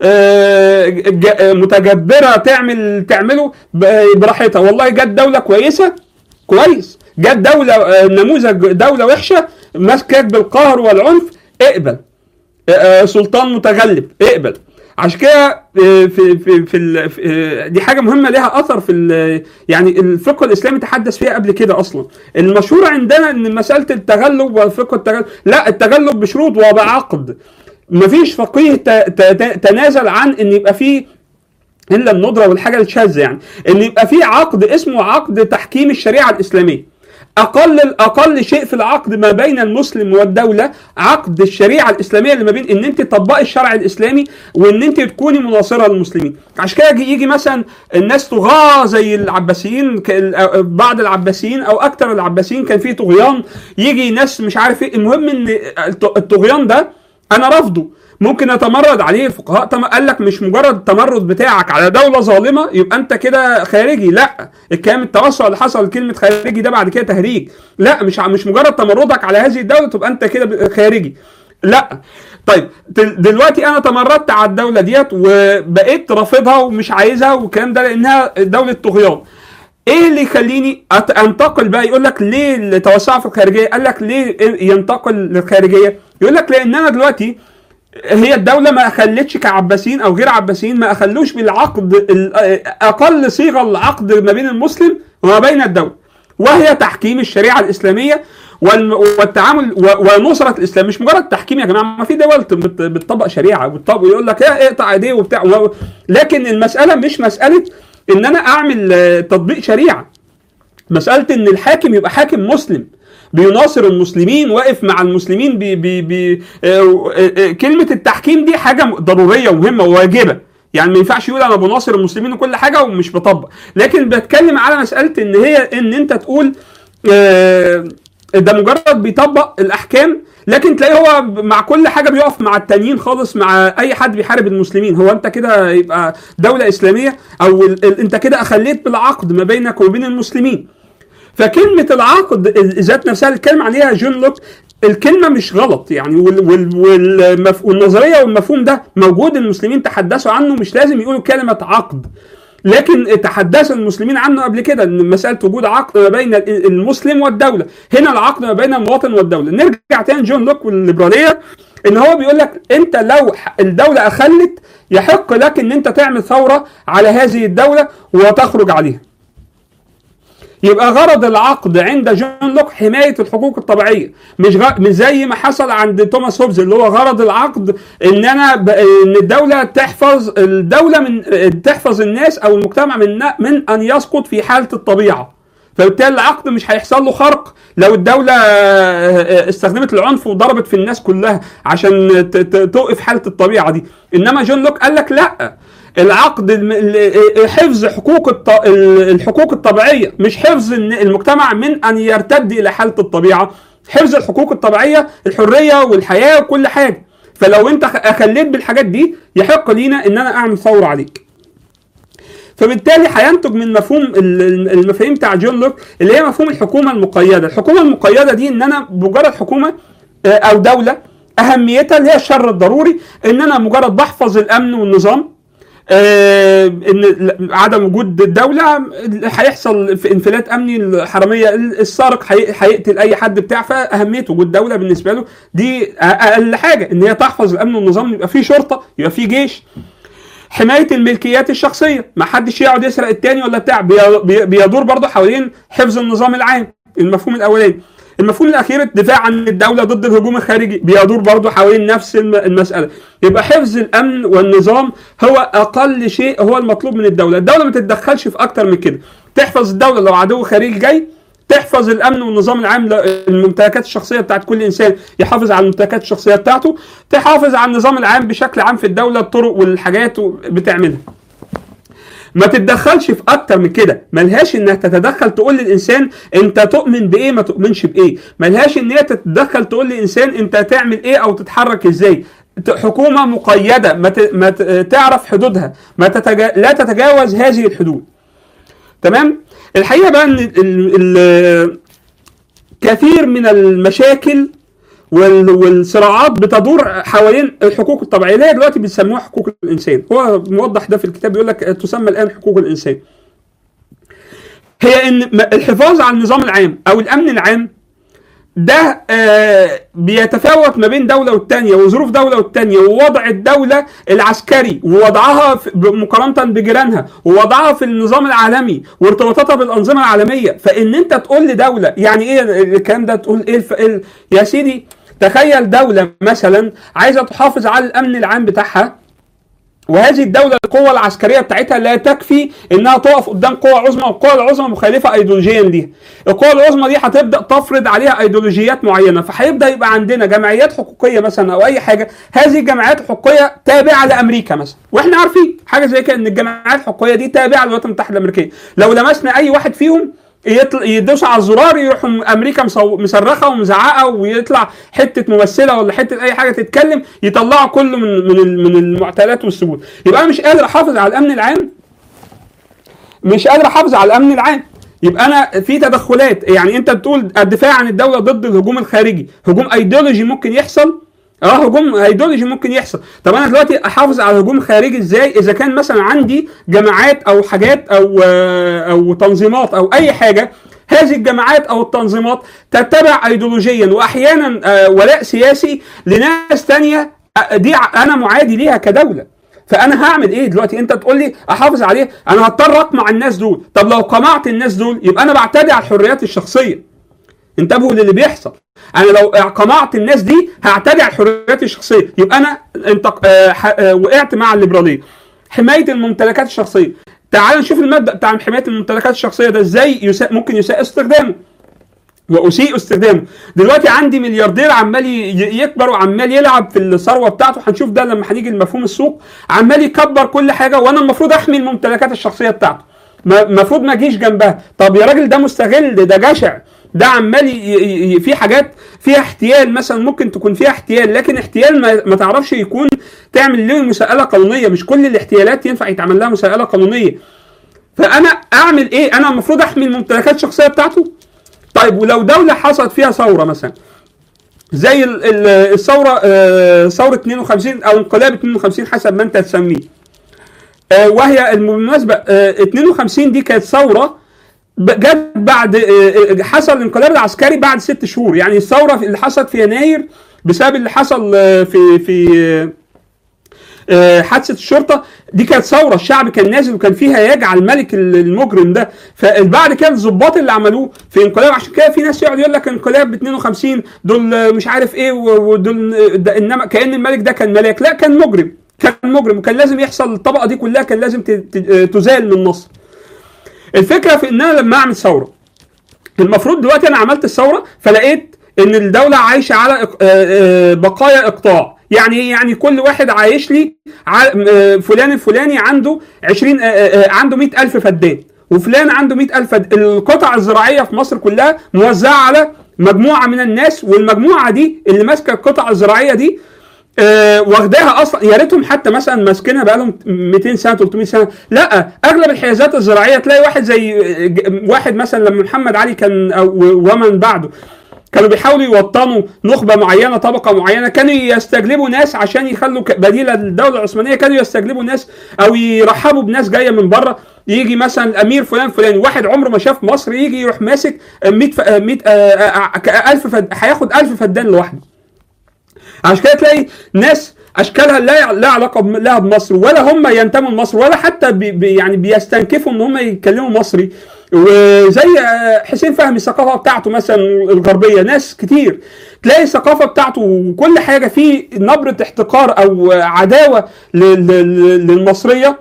Speaker 1: آه، ج- آه، متجبره تعمل تعمله ب- براحتها والله جت دوله كويسه كويس جت دوله آه، نموذج دوله وحشه ماسكاك بالقهر والعنف اقبل آه، سلطان متغلب اقبل عشان كده آه، في في في, ال- في آه، دي حاجه مهمه ليها اثر في ال- يعني الفقه الاسلامي تحدث فيها قبل كده اصلا المشهور عندنا ان مساله التغلب والفقه التغلب لا التغلب بشروط وبعقد مفيش فقيه ت- ت- تنازل عن ان يبقى فيه الا الندره والحاجه الشاذه يعني ان يبقى في عقد اسمه عقد تحكيم الشريعه الاسلاميه اقل اقل شيء في العقد ما بين المسلم والدوله عقد الشريعه الاسلاميه اللي ما بين ان انت تطبقي الشرع الاسلامي وان انت تكوني مناصره للمسلمين عشان كده يجي, يجي مثلا الناس طغاه زي العباسيين ك- ال- بعض العباسيين او اكثر العباسيين كان في طغيان يجي ناس مش عارف ايه المهم ان الط- الطغيان ده انا رافضه ممكن اتمرد عليه الفقهاء تم قال لك مش مجرد التمرد بتاعك على دوله ظالمه يبقى انت كده خارجي لا الكلام التوسع اللي حصل كلمه خارجي ده بعد كده تهريج لا مش ع- مش مجرد تمردك على هذه الدوله تبقى انت كده ب- خارجي لا طيب دل- دلوقتي انا تمردت على الدوله ديت وبقيت رافضها ومش عايزها والكلام ده لانها دوله طغيان ايه اللي يخليني أت- انتقل بقى يقول لك ليه التوسع في الخارجيه قال لك ليه ينتقل للخارجيه يقول لك لان انا دلوقتي هي الدولة ما أخلتش كعباسيين أو غير عباسيين ما أخلوش بالعقد ال- أقل صيغة العقد ما بين المسلم وما بين الدولة وهي تحكيم الشريعة الإسلامية والم- والتعامل و- ونصرة الإسلام مش مجرد تحكيم يا جماعة ما في دول بت- بتطبق شريعة وبتطبق يقول لك ايه اقطع ايديه وبتاع و- لكن المسألة مش مسألة إن أنا أعمل آه، تطبيق شريعة مسألة إن الحاكم يبقى حاكم مسلم بيناصر المسلمين واقف مع المسلمين بي بي بي آه، آه، آه، كلمة التحكيم دي حاجة ضرورية ومهمة وواجبة يعني ما ينفعش يقول انا بناصر المسلمين وكل حاجه ومش بطبق لكن بتكلم على مساله ان هي ان انت تقول آه، ده مجرد بيطبق الاحكام لكن تلاقيه هو مع كل حاجه بيقف مع التانيين خالص مع اي حد بيحارب المسلمين هو انت كده يبقى دوله اسلاميه او ال- ال- انت كده اخليت بالعقد ما بينك وبين المسلمين فكلمة العقد ذات نفسها اللي اتكلم عليها جون لوك الكلمة مش غلط يعني وال وال والمف... والنظرية والمفهوم ده موجود المسلمين تحدثوا عنه مش لازم يقولوا كلمة عقد لكن تحدث المسلمين عنه قبل كده ان مساله وجود عقد ما بين ال- المسلم والدوله هنا العقد ما بين المواطن والدوله نرجع تاني جون لوك والليبراليه ان هو بيقول لك انت لو ح- الدوله اخلت يحق لك ان انت تعمل ثوره على هذه الدوله وتخرج عليها يبقى غرض العقد عند جون لوك حمايه الحقوق الطبيعيه مش غ... مش زي ما حصل عند توماس هوبز اللي هو غرض العقد ان انا ب... ان الدوله تحفظ الدوله من تحفظ الناس او المجتمع من من ان يسقط في حاله الطبيعه فبالتالي العقد مش هيحصل له خرق لو الدولة استخدمت العنف وضربت في الناس كلها عشان ت- ت- توقف حالة الطبيعة دي إنما جون لوك قال لك لأ العقد الم- ال- حفظ حقوق الط- ال- الحقوق الطبيعية مش حفظ إن المجتمع من أن يرتد إلى حالة الطبيعة حفظ الحقوق الطبيعية الحرية والحياة وكل حاجة فلو أنت خ- أخليت بالحاجات دي يحق لينا إن أنا أعمل ثورة عليك فبالتالي هينتج من مفهوم ال- ال- المفاهيم بتاع جون لوك اللي هي مفهوم الحكومه المقيده، الحكومه المقيده دي ان انا مجرد حكومه آه، او دوله اهميتها اللي هي الشر الضروري ان انا مجرد بحفظ الامن والنظام آه، ان ل- عدم وجود الدوله هيحصل في انفلات امني الحراميه السارق هي- هيقتل اي حد بتاع فاهميه وجود دوله بالنسبه له دي اقل حاجه ان هي تحفظ الامن والنظام يبقى في شرطه يبقى في جيش حمايه الملكيات الشخصيه ما حدش يقعد يسرق التاني ولا بتاع بي- بي- بيدور برضه حوالين حفظ النظام العام المفهوم الاولاني المفهوم الاخير الدفاع عن الدوله ضد الهجوم الخارجي بيدور برضه حوالين نفس الم- المساله يبقى حفظ الامن والنظام هو اقل شيء هو المطلوب من الدوله الدوله ما تتدخلش في اكتر من كده تحفظ الدوله لو عدو خارجي جاي تحفظ الامن والنظام العام ل- الممتلكات الشخصيه بتاعت كل انسان يحافظ على الممتلكات الشخصيه بتاعته تحافظ على النظام العام بشكل عام في الدوله الطرق والحاجات بتعملها ما تتدخلش في اكتر من كده ملهاش انها تتدخل تقول للانسان انت تؤمن بايه ما تؤمنش بايه ملهاش ان هي تتدخل تقول للانسان انت تعمل ايه او تتحرك ازاي ت- حكومه مقيده ما, ت... ما ت... تعرف حدودها ما تتجا... لا تتجاوز هذه الحدود تمام الحقيقه بقى ان ال... ال... كثير من المشاكل وال- والصراعات بتدور حوالين الحقوق الطبيعيه اللي هي دلوقتي بيسموها حقوق الانسان هو موضح ده في الكتاب بيقول لك تسمى الان حقوق الانسان هي ان م- الحفاظ على النظام العام او الامن العام ده آه بيتفاوت ما بين دولة والتانية وظروف دولة والتانية ووضع الدولة العسكري ووضعها في- ب- مقارنة بجيرانها ووضعها في النظام العالمي وارتباطاتها بالأنظمة العالمية فإن أنت تقول لدولة يعني إيه الكلام ده تقول إيه الف... ال- يا سيدي تخيل دولة مثلا عايزة تحافظ على الأمن العام بتاعها وهذه الدولة القوة العسكرية بتاعتها لا تكفي انها تقف قدام قوة عظمى والقوة العظمى مخالفة ايديولوجيا ليها. القوة العظمى دي هتبدأ تفرض عليها ايديولوجيات معينة فهيبدأ يبقى عندنا جمعيات حقوقية مثلا او اي حاجة هذه الجمعيات الحقوقية تابعة لامريكا مثلا واحنا عارفين حاجة زي كده ان الجمعيات الحقوقية دي تابعة للولايات المتحدة الامريكية. لو لمسنا اي واحد فيهم يطل... يدوس على الزرار يروحوا امريكا مصو... مصرخه ومزعقه ويطلع حته ممثله ولا حته اي حاجه تتكلم يطلعوا كله من من ال- من المعتقلات والسجون يبقى انا مش قادر احافظ على الامن العام مش قادر احافظ على الامن العام يبقى انا في تدخلات يعني انت بتقول الدفاع عن الدوله ضد الهجوم الخارجي هجوم ايديولوجي ممكن يحصل اه هجوم ايديولوجي ممكن يحصل طب انا دلوقتي احافظ على هجوم خارجي ازاي اذا كان مثلا عندي جماعات او حاجات او آه، او تنظيمات او اي حاجه هذه الجماعات او التنظيمات تتبع ايديولوجيا واحيانا آه، ولاء سياسي لناس تانية آه، دي ع- انا معادي ليها كدوله فانا هعمل ايه دلوقتي انت تقول لي احافظ عليه انا هضطر اقمع الناس دول طب لو قمعت الناس دول يبقى انا بعتدي على الحريات الشخصيه انتبهوا للي بيحصل انا لو قمعت الناس دي هعتدي على الحريات الشخصيه يبقى انا انت آه، ح- آه، وقعت مع الليبراليه حمايه الممتلكات الشخصيه تعال نشوف المبدا بتاع حمايه الممتلكات الشخصيه ده ازاي يسا... ممكن يساء استخدامه واسيء استخدامه دلوقتي عندي ملياردير عمال ي- يكبر وعمال يلعب في الثروه بتاعته هنشوف ده لما هنيجي لمفهوم السوق عمال يكبر كل حاجه وانا المفروض احمي الممتلكات الشخصيه بتاعته ما- المفروض ما اجيش جنبها طب يا راجل ده مستغل ده جشع ده عمال ي- ي- ي- في حاجات فيها احتيال مثلا ممكن تكون فيها احتيال لكن احتيال ما, ما تعرفش يكون تعمل له مساءله قانونيه مش كل الاحتيالات ينفع يتعمل لها مساءله قانونيه فانا اعمل ايه انا المفروض احمي الممتلكات الشخصيه بتاعته طيب ولو دوله حصلت فيها ثوره مثلا زي ال- ال- الثوره آه، ثوره 52 او انقلاب 52 حسب ما انت تسميه آه، وهي بالمناسبه آه، 52 دي كانت ثوره ب- جت بعد آه، آه، حصل الانقلاب العسكري بعد ست شهور يعني الثوره اللي حصلت في يناير بسبب اللي حصل آه، في في آه، آه، حادثه الشرطه دي كانت ثوره الشعب كان نازل وكان فيها يجعل الملك المجرم ده فبعد كده الظباط اللي عملوه في انقلاب عشان كده في ناس يقعد يقول لك انقلاب ب 52 دول آه، مش عارف ايه و- ودول آه، ده انما كان الملك ده كان ملاك لا كان مجرم كان مجرم وكان لازم يحصل الطبقه دي كلها كان لازم ت- ت- آه، تزال من مصر الفكره في ان انا لما اعمل ثوره المفروض دلوقتي انا عملت الثوره فلقيت ان الدوله عايشه على إق- آه، آه، بقايا اقطاع يعني ايه يعني كل واحد عايش لي ع- آه، فلان الفلاني عنده 20 آه، آه، آه، عنده 100000 فدان وفلان عنده 100000 فدان القطع الزراعيه في مصر كلها موزعه على مجموعه من الناس والمجموعه دي اللي ماسكه القطع الزراعيه دي آه، واخداها اصلا يا ريتهم حتى مثلا ماسكينها بقالهم 200 سنه 300 سنه لا اغلب الحيازات الزراعيه تلاقي واحد زي آه، ج- واحد مثلا لما محمد علي كان أو ومن بعده كانوا بيحاولوا يوطنوا نخبه معينه طبقه معينه كانوا يستجلبوا ناس عشان يخلوا ك- بديله للدوله العثمانيه كانوا يستجلبوا ناس او يرحبوا بناس جايه من بره يجي مثلا الامير فلان فلان واحد عمره ما شاف مصر يجي يروح ماسك 100 100 1000 فد هياخد 1000 فدان لوحده عشان كده تلاقي ناس اشكالها لا لا علاقه بم- لها بمصر ولا هم ينتموا لمصر ولا حتى بي بي يعني بيستنكفوا ان هم يتكلموا مصري وزي آه، حسين فهمي الثقافه بتاعته مثلا الغربيه ناس كتير تلاقي الثقافه بتاعته وكل حاجه فيه نبره احتقار او عداوه لل- لل- للمصريه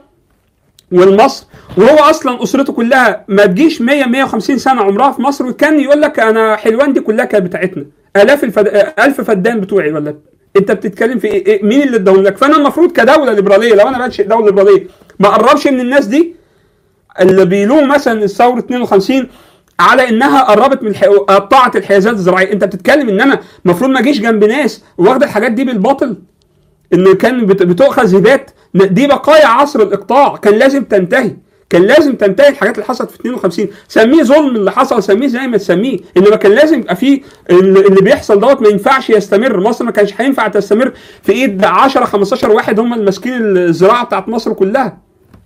Speaker 1: والمصر وهو اصلا اسرته كلها ما تجيش 100 150 سنه عمرها في مصر وكان يقول لك انا حلوان دي كلها كانت بتاعتنا الاف الفد... الف فدان بتوعي ولا انت بتتكلم في إيه؟ إيه؟ مين اللي اداهم لك فانا المفروض كدوله ليبراليه لو انا بنشئ دوله ليبراليه ما اقربش من الناس دي اللي بيلوم مثلا الثوره 52 على انها قربت من الح... قطعت الحيازات الزراعيه انت بتتكلم ان انا المفروض ما اجيش جنب ناس واخده الحاجات دي بالباطل ان كان بت- بتؤخذ هبات دي بقايا عصر الاقطاع كان لازم تنتهي كان لازم تنتهي الحاجات اللي حصلت في 52 سميه ظلم اللي حصل سميه زي ما تسميه انما كان لازم يبقى فيه اللي اللي بيحصل دوت ما ينفعش يستمر مصر ما كانش هينفع تستمر في ايد 10 15 واحد هم اللي ماسكين الزراعه بتاعت مصر كلها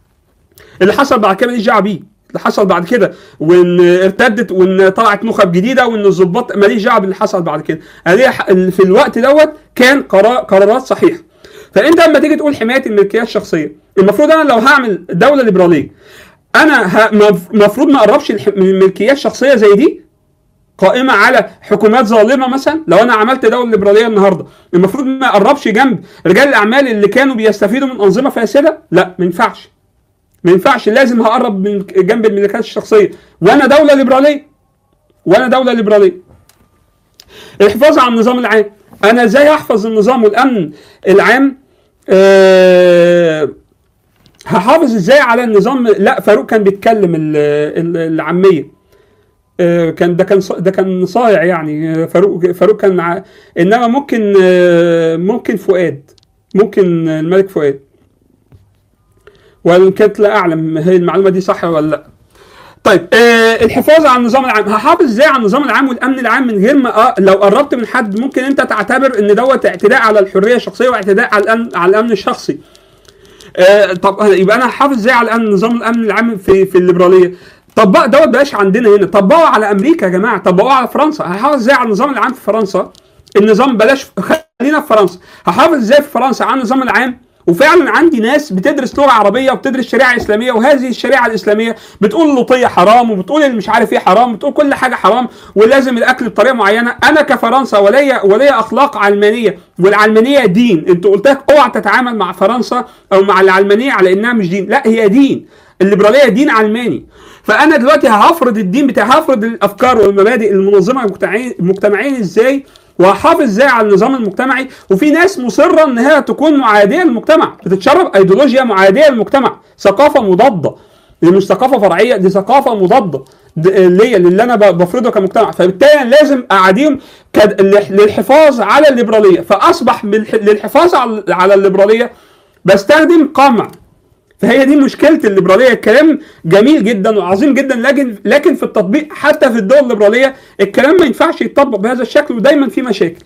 Speaker 1: اللي حصل بعد كده ماليش دعوه بيه اللي حصل بعد كده وان ارتدت وان طلعت نخب جديده وان الظباط ماليش دعوه باللي حصل بعد كده أنا ح- في الوقت دوت كان قرار قرارات صحيحه فانت لما تيجي تقول حمايه الملكيه الشخصيه المفروض انا لو هعمل دوله ليبراليه انا المفروض ما اقربش الح- من الملكيات الشخصيه زي دي قائمه على حكومات ظالمه مثلا لو انا عملت دوله ليبراليه النهارده المفروض ما اقربش جنب رجال الاعمال اللي كانوا بيستفيدوا من انظمه فاسده لا ما ينفعش ما ينفعش لازم هقرب من جنب الملكات الشخصيه وانا دوله ليبراليه وانا دوله ليبراليه الحفاظ على النظام العام انا ازاي احفظ النظام والامن العام أه هحافظ ازاي على النظام لا فاروق كان بيتكلم ال- ال- العاميه آه، كان ده كان ص- ده كان صايع يعني آه، فاروق فاروق كان ع- انما ممكن آه، ممكن فؤاد ممكن الملك فؤاد وان كانت لا اعلم هي المعلومه دي صح ولا لا طيب آه الحفاظ على النظام العام هحافظ ازاي على النظام العام والامن العام من غير ما آه لو قربت من حد ممكن انت تعتبر ان دوت اعتداء على الحريه الشخصيه واعتداء على الامن على الامن الشخصي آه طب يبقى انا هحافظ ازاي على الامن نظام الامن العام في في الليبراليه طب بقى دوت بقاش عندنا هنا طبقوا على امريكا يا جماعه طبقوا على فرنسا هحافظ ازاي على النظام العام في فرنسا النظام بلاش خلينا في فرنسا هحافظ ازاي في فرنسا على النظام العام وفعلا عندي ناس بتدرس لغه عربيه وبتدرس شريعه اسلاميه وهذه الشريعه الاسلاميه بتقول اللطيه حرام وبتقول اللي مش عارف ايه حرام بتقول كل حاجه حرام ولازم الاكل بطريقه معينه انا كفرنسا وليا وليا اخلاق علمانيه والعلمانيه دين انت قلت لك اوعى تتعامل مع فرنسا او مع العلمانيه على انها مش دين لا هي دين الليبراليه دين علماني فانا دلوقتي هفرض الدين بتاعي هفرض الافكار والمبادئ المنظمه المجتمعين المجتمعين ازاي وهحافظ ازاي على النظام المجتمعي وفي ناس مصره ان هي تكون معاديه للمجتمع بتتشرب ايديولوجيا معاديه للمجتمع ثقافه مضاده دي مش ثقافه فرعيه دي ثقافه مضاده د- ليا للي انا ب- بفرضه كمجتمع فبالتالي أنا لازم اعاديهم كد- للح- للحفاظ على الليبراليه فاصبح بالح- للحفاظ على على الليبراليه بستخدم قمع فهي دي مشكله الليبراليه الكلام جميل جدا وعظيم جدا لكن لكن في التطبيق حتى في الدول الليبراليه الكلام ما ينفعش يتطبق بهذا الشكل ودايما في مشاكل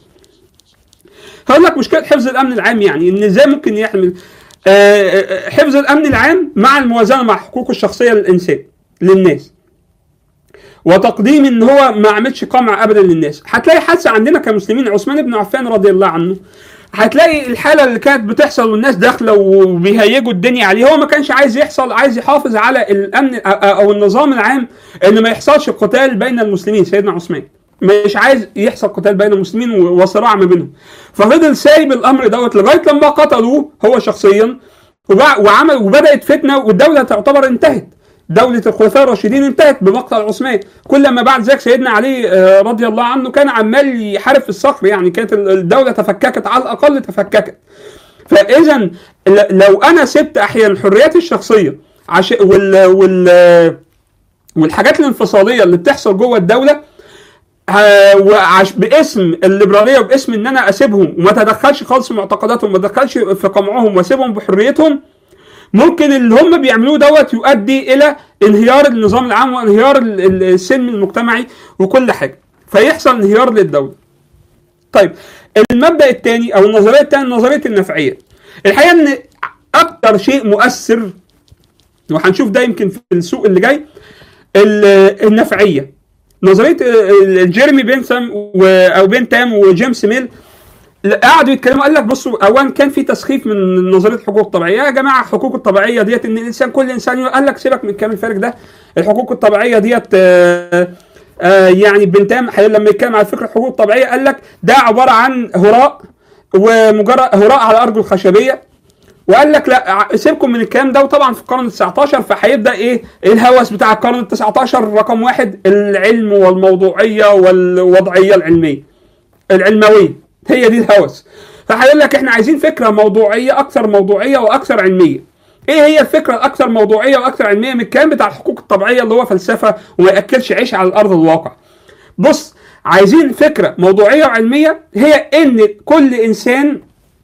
Speaker 1: هقول لك مشكله حفظ الامن العام يعني ان ازاي ممكن يحمل آه، آه، حفظ الامن العام مع الموازنه مع حقوق الشخصيه للانسان للناس وتقديم ان هو ما عملش قمع ابدا للناس هتلاقي حادثه عندنا كمسلمين عثمان بن عفان رضي الله عنه هتلاقي الحاله اللي كانت بتحصل والناس داخله وبيهيجوا الدنيا عليه هو ما كانش عايز يحصل عايز يحافظ على الامن او النظام العام ان ما يحصلش قتال بين المسلمين سيدنا عثمان مش عايز يحصل قتال بين المسلمين وصراع ما بينهم ففضل سايب الامر دوت لغايه لما قتلوه هو شخصيا وبع- وعمل وبدات فتنه والدوله تعتبر انتهت دولة الخلفاء الراشدين انتهت بمقتل عثمان كل ما بعد ذلك سيدنا علي آه، رضي الله عنه كان عمال يحارب في الصخر يعني كانت ال- الدولة تفككت على الأقل تفككت فإذا ل- لو أنا سبت أحيانا حرياتي الشخصية عشان وال وال والحاجات الانفصالية اللي بتحصل جوه الدولة ه- وعش باسم الليبراليه وباسم ان انا اسيبهم وما اتدخلش خالص في معتقداتهم وما اتدخلش في قمعهم واسيبهم بحريتهم ممكن اللي هم بيعملوه دوت يؤدي الى انهيار النظام العام وانهيار ال- ال- السلم المجتمعي وكل حاجه فيحصل انهيار للدوله. طيب المبدا الثاني او النظريه الثانيه نظريه النفعيه. الحقيقه ان اكتر شيء مؤثر وهنشوف ده يمكن في السوق اللي جاي ال- النفعيه. نظريه ال- جيرمي بنثام و- او بنتام وجيمس ميل قعدوا يتكلموا قال لك بصوا اولا كان في تسخيف من نظريه الحقوق الطبيعيه يا جماعه الحقوق الطبيعيه ديت ان الانسان كل انسان قال لك سيبك من الكلام الفارغ ده الحقوق الطبيعيه ديت آه، آه، يعني بنتام لما يتكلم على فكره الحقوق الطبيعيه قال لك ده عباره عن هراء ومجرد هراء على ارجل خشبيه وقال لك لا ع- سيبكم من الكلام ده وطبعا في القرن ال 19 فهيبدا ايه الهوس بتاع القرن ال 19 رقم واحد العلم والموضوعيه والوضعيه العلميه العلمويه هي دي الهوس فهيقول لك احنا عايزين فكره موضوعيه اكثر موضوعيه واكثر علميه ايه هي الفكره الاكثر موضوعيه واكثر علميه من الكلام بتاع الحقوق الطبيعيه اللي هو فلسفه وما ياكلش عيش على الارض الواقع بص عايزين فكره موضوعيه وعلميه هي ان كل انسان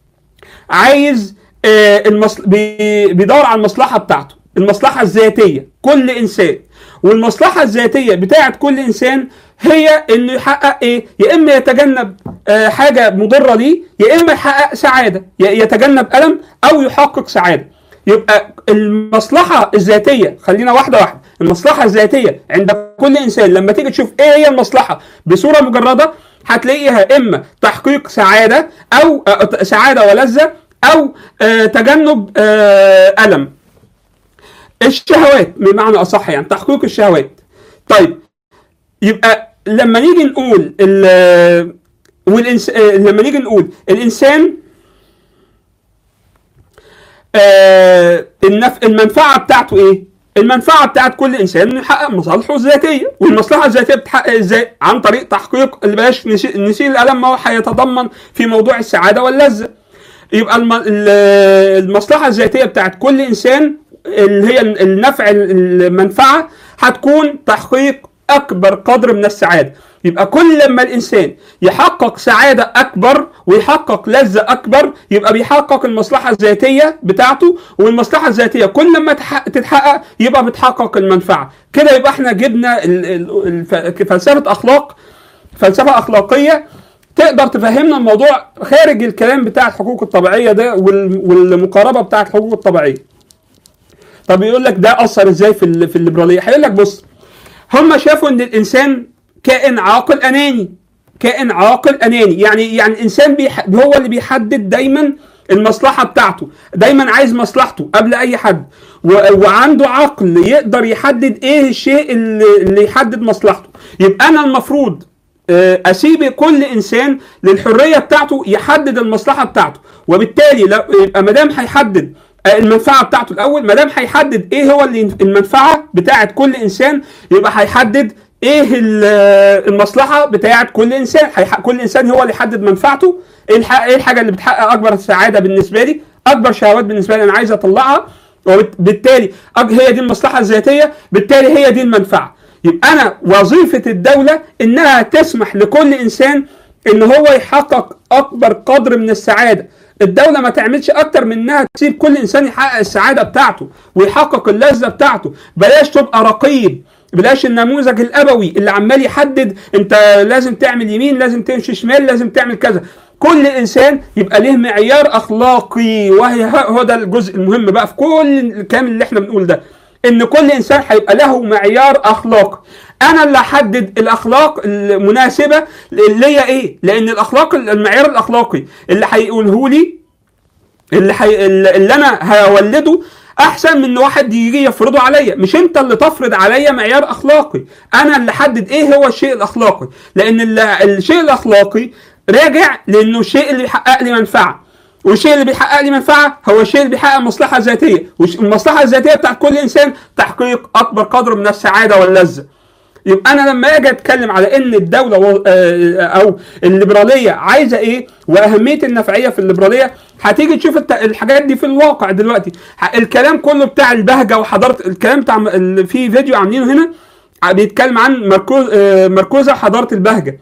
Speaker 1: عايز آه، المصل... بي- بيدور على المصلحه بتاعته المصلحه الذاتيه كل انسان والمصلحه الذاتيه بتاعه كل انسان هي انه يحقق ايه يا اما يتجنب آه، حاجه مضره ليه يا اما يحقق سعاده ي- يتجنب الم او يحقق سعاده يبقى المصلحه الذاتيه خلينا واحده واحده المصلحه الذاتيه عند كل انسان لما تيجي تشوف ايه هي المصلحه بصوره مجرده هتلاقيها اما تحقيق سعاده او آه، سعاده ولذه او آه، تجنب آه، الم الشهوات بمعنى اصح يعني تحقيق الشهوات طيب يبقى لما نيجي نقول ال والإنس... آه، لما نيجي نقول الانسان آه النف... المنفعه بتاعته ايه؟ المنفعه بتاعت كل انسان انه يحقق مصالحه الذاتيه والمصلحه الذاتيه بتتحقق ازاي؟ عن طريق تحقيق اللي بلاش نشي- نشيل الالم ما هو هيتضمن في موضوع السعاده واللذه. يبقى الم... ال- المصلحه الذاتيه بتاعت كل انسان اللي هي النفع المنفعه هتكون تحقيق اكبر قدر من السعاده يبقى كل لما الانسان يحقق سعاده اكبر ويحقق لذه اكبر يبقى بيحقق المصلحه الذاتيه بتاعته والمصلحه الذاتيه كل لما تح- تتحقق يبقى بتحقق المنفعه كده يبقى احنا جبنا ال- ال- الف- فلسفه اخلاق فلسفه اخلاقيه تقدر تفهمنا الموضوع خارج الكلام بتاع الحقوق الطبيعيه ده وال- والمقاربه بتاع الحقوق الطبيعيه طب يقول لك ده اثر ازاي في ال- في الليبراليه هيقول لك بص هم شافوا ان الانسان كائن عاقل اناني كائن عاقل اناني يعني يعني الانسان بيح... هو اللي بيحدد دايما المصلحه بتاعته دايما عايز مصلحته قبل اي حد و- وعنده عقل يقدر يحدد ايه الشيء اللي اللي يحدد مصلحته يبقى انا المفروض آه، اسيب كل انسان للحريه بتاعته يحدد المصلحه بتاعته وبالتالي لو يبقى ما دام هيحدد آه، المنفعه بتاعته الاول ما دام هيحدد ايه هو اللي المنفعه بتاعه كل انسان يبقى هيحدد ايه ال- آه، المصلحه بتاعه كل انسان هيح- كل انسان هو اللي يحدد منفعته ايه الح- إيه الحاجه اللي بتحقق اكبر سعاده بالنسبه لي اكبر شهوات بالنسبه لي انا عايز اطلعها وبالتالي أج- هي دي المصلحه الذاتيه بالتالي هي دي المنفعه يبقى انا وظيفه الدوله انها تسمح لكل انسان ان هو يحقق اكبر قدر من السعاده الدولة ما تعملش أكتر من إنها تسيب كل إنسان يحقق السعادة بتاعته ويحقق اللذة بتاعته بلاش تبقى رقيب بلاش النموذج الأبوي اللي عمال يحدد أنت لازم تعمل يمين لازم تمشي شمال لازم تعمل كذا كل انسان يبقى له معيار اخلاقي وهي هو ده الجزء المهم بقى في كل الكلام اللي احنا بنقول ده ان كل انسان هيبقى له معيار اخلاقي انا اللي احدد الاخلاق المناسبه اللي هي ايه لان الاخلاق المعيار الاخلاقي اللي هيقوله لي اللي حي... اللي انا هولده احسن من ان واحد يجي يفرضه عليا مش انت اللي تفرض عليا معيار اخلاقي انا اللي احدد ايه هو الشيء الاخلاقي لان ال- الشيء الاخلاقي راجع لانه الشيء اللي بيحقق لي منفعه والشيء اللي بيحقق لي منفعه هو الشيء اللي بيحقق مصلحه ذاتيه والمصلحه الذاتيه بتاعت كل انسان تحقيق اكبر قدر من السعاده واللذه يبقى انا لما اجي اتكلم على ان الدوله و- آه، او الليبراليه عايزه ايه واهميه النفعيه في الليبراليه هتيجي تشوف الت- الحاجات دي في الواقع دلوقتي ح- الكلام كله بتاع البهجه وحضاره الكلام بتاع م- اللي في فيديو عاملينه هنا ع- بيتكلم عن مركوز آه، مركوزه حضاره البهجه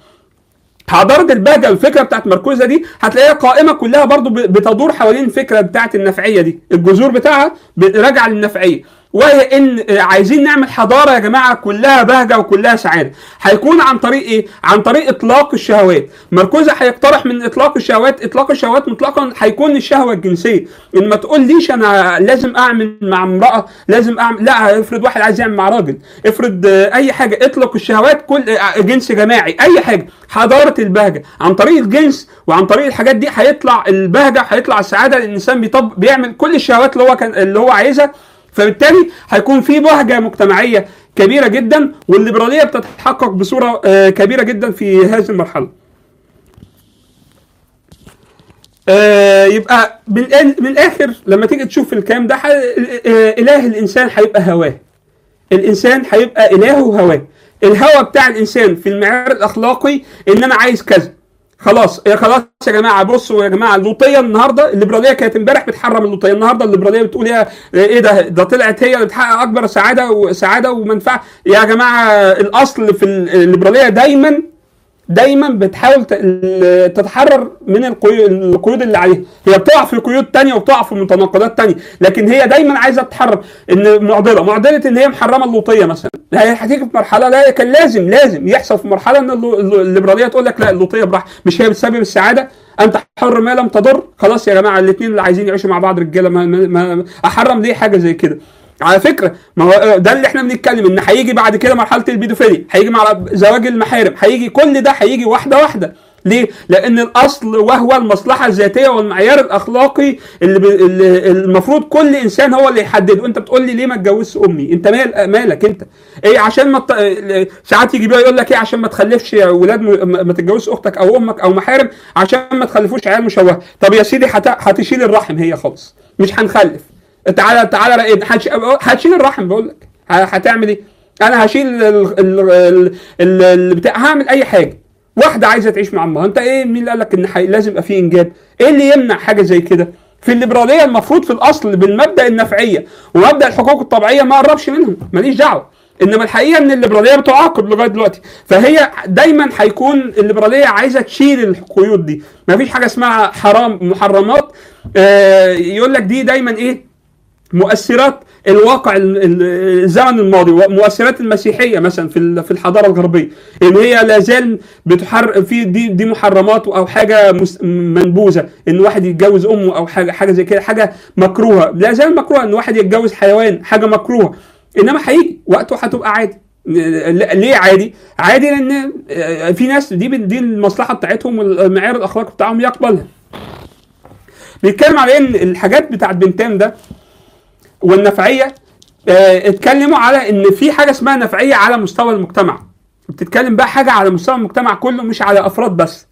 Speaker 1: حضاره البهجه الفكره بتاعت مركوزه دي هتلاقيها قائمه كلها برضو ب- بتدور حوالين الفكره بتاعت النفعيه دي الجذور بتاعها ب- راجعه للنفعيه وهي ان آه، عايزين نعمل حضاره يا جماعه كلها بهجه وكلها سعاده هيكون عن طريق ايه عن طريق اطلاق الشهوات مركوزه هيقترح من اطلاق الشهوات اطلاق الشهوات مطلقا هيكون الشهوه الجنسيه ان ما تقوليش انا لازم اعمل مع امراه لازم اعمل لا افرض واحد عايز يعمل مع راجل افرض آه، اي حاجه اطلق الشهوات كل آه، جنس جماعي اي حاجه حضاره البهجه عن طريق الجنس وعن طريق الحاجات دي هيطلع البهجه هيطلع السعاده لان الانسان بيطب بيعمل كل الشهوات اللي هو كان اللي هو عايزها فبالتالي هيكون في بهجه مجتمعيه كبيره جدا والليبراليه بتتحقق بصوره آه، كبيره جدا في هذه المرحله. آه، يبقى من الآن- من الاخر لما تيجي تشوف الكلام ده ح- آه، اله الانسان هيبقى هواه. الانسان هيبقى الهه هواه. الهوى بتاع الانسان في المعيار الاخلاقي ان انا عايز كذا. خلاص يا خلاص يا جماعه بصوا يا جماعه اللوطيه النهارده الليبراليه كانت امبارح بتحرم اللوطيه النهارده الليبراليه بتقول يا ايه ده ده طلعت هي اللي بتحقق اكبر سعاده وسعاده ومنفعه يا جماعه الاصل في الليبراليه دايما دايما بتحاول ت- ال- تتحرر من القيو- القيود اللي عليها هي بتقع في قيود تانية وبتقع في متناقضات تانية لكن هي دايما عايزه تتحرر ان معضله معضله ان هي محرمه اللوطيه مثلا هي هتيجي في مرحله لا كان لازم لازم يحصل في مرحله ان اللو- اللو- الليبراليه تقول لك لا اللوطيه براحتك مش هي بتسبب السعاده انت حر ما لم تضر خلاص يا جماعه الاثنين اللي عايزين يعيشوا مع بعض رجاله ما, ما, ما احرم ليه حاجه زي كده على فكره ما هو ده اللي احنا بنتكلم ان هيجي بعد كده مرحله البيدوفيلي هيجي مع زواج المحارم هيجي كل ده هيجي واحده واحده ليه؟ لأن الأصل وهو المصلحة الذاتية والمعيار الأخلاقي اللي, ب... اللي المفروض كل إنسان هو اللي يحدده، أنت بتقول لي ليه ما تجوزش أمي؟ أنت مال مالك أنت؟ إيه عشان ما ت... ساعات يجي بقى يقول لك إيه عشان ما تخلفش ولاد م... ما تتجوزش أختك أو أمك أو محارم عشان ما تخلفوش عيال مشوهة، طب يا سيدي هت... هتشيل الرحم هي خالص، مش هنخلف. تعالى تعالى رأيد هتش... هتشيل الرحم بقول لك هتعمل ايه؟ انا هشيل ال... ال... ال... ال... ال... بتاع هعمل اي حاجه واحده عايزه تعيش مع امها انت ايه مين اللي قال لك ان حي... لازم يبقى في انجاب ايه اللي يمنع حاجه زي كده في الليبراليه المفروض في الاصل بالمبدا النفعيه ومبدا الحقوق الطبيعيه ما قربش منهم ماليش دعوه انما الحقيقه ان الليبراليه بتعاقب لغايه دلوقتي فهي دايما هيكون الليبراليه عايزه تشيل القيود دي ما فيش حاجه اسمها حرام محرمات آه يقول لك دي دايما ايه مؤثرات الواقع الزمن الماضي مؤثرات المسيحيه مثلا في في الحضاره الغربيه ان هي لا زال بتحر في دي دي محرمات او حاجه منبوذه ان واحد يتجوز امه او حاجه حاجه زي كده حاجه مكروهه لا زال مكروه ان واحد يتجوز حيوان حاجه مكروهه انما هيجي وقته هتبقى عادي ليه عادي؟ عادي لان في ناس دي دي المصلحه بتاعتهم والمعيار الاخلاقي بتاعهم يقبلها. بيتكلم على ان الحاجات بتاعت بنتام ده والنفعيه آه، اتكلموا على ان في حاجه اسمها نفعيه على مستوى المجتمع بتتكلم بقى حاجه على مستوى المجتمع كله مش على افراد بس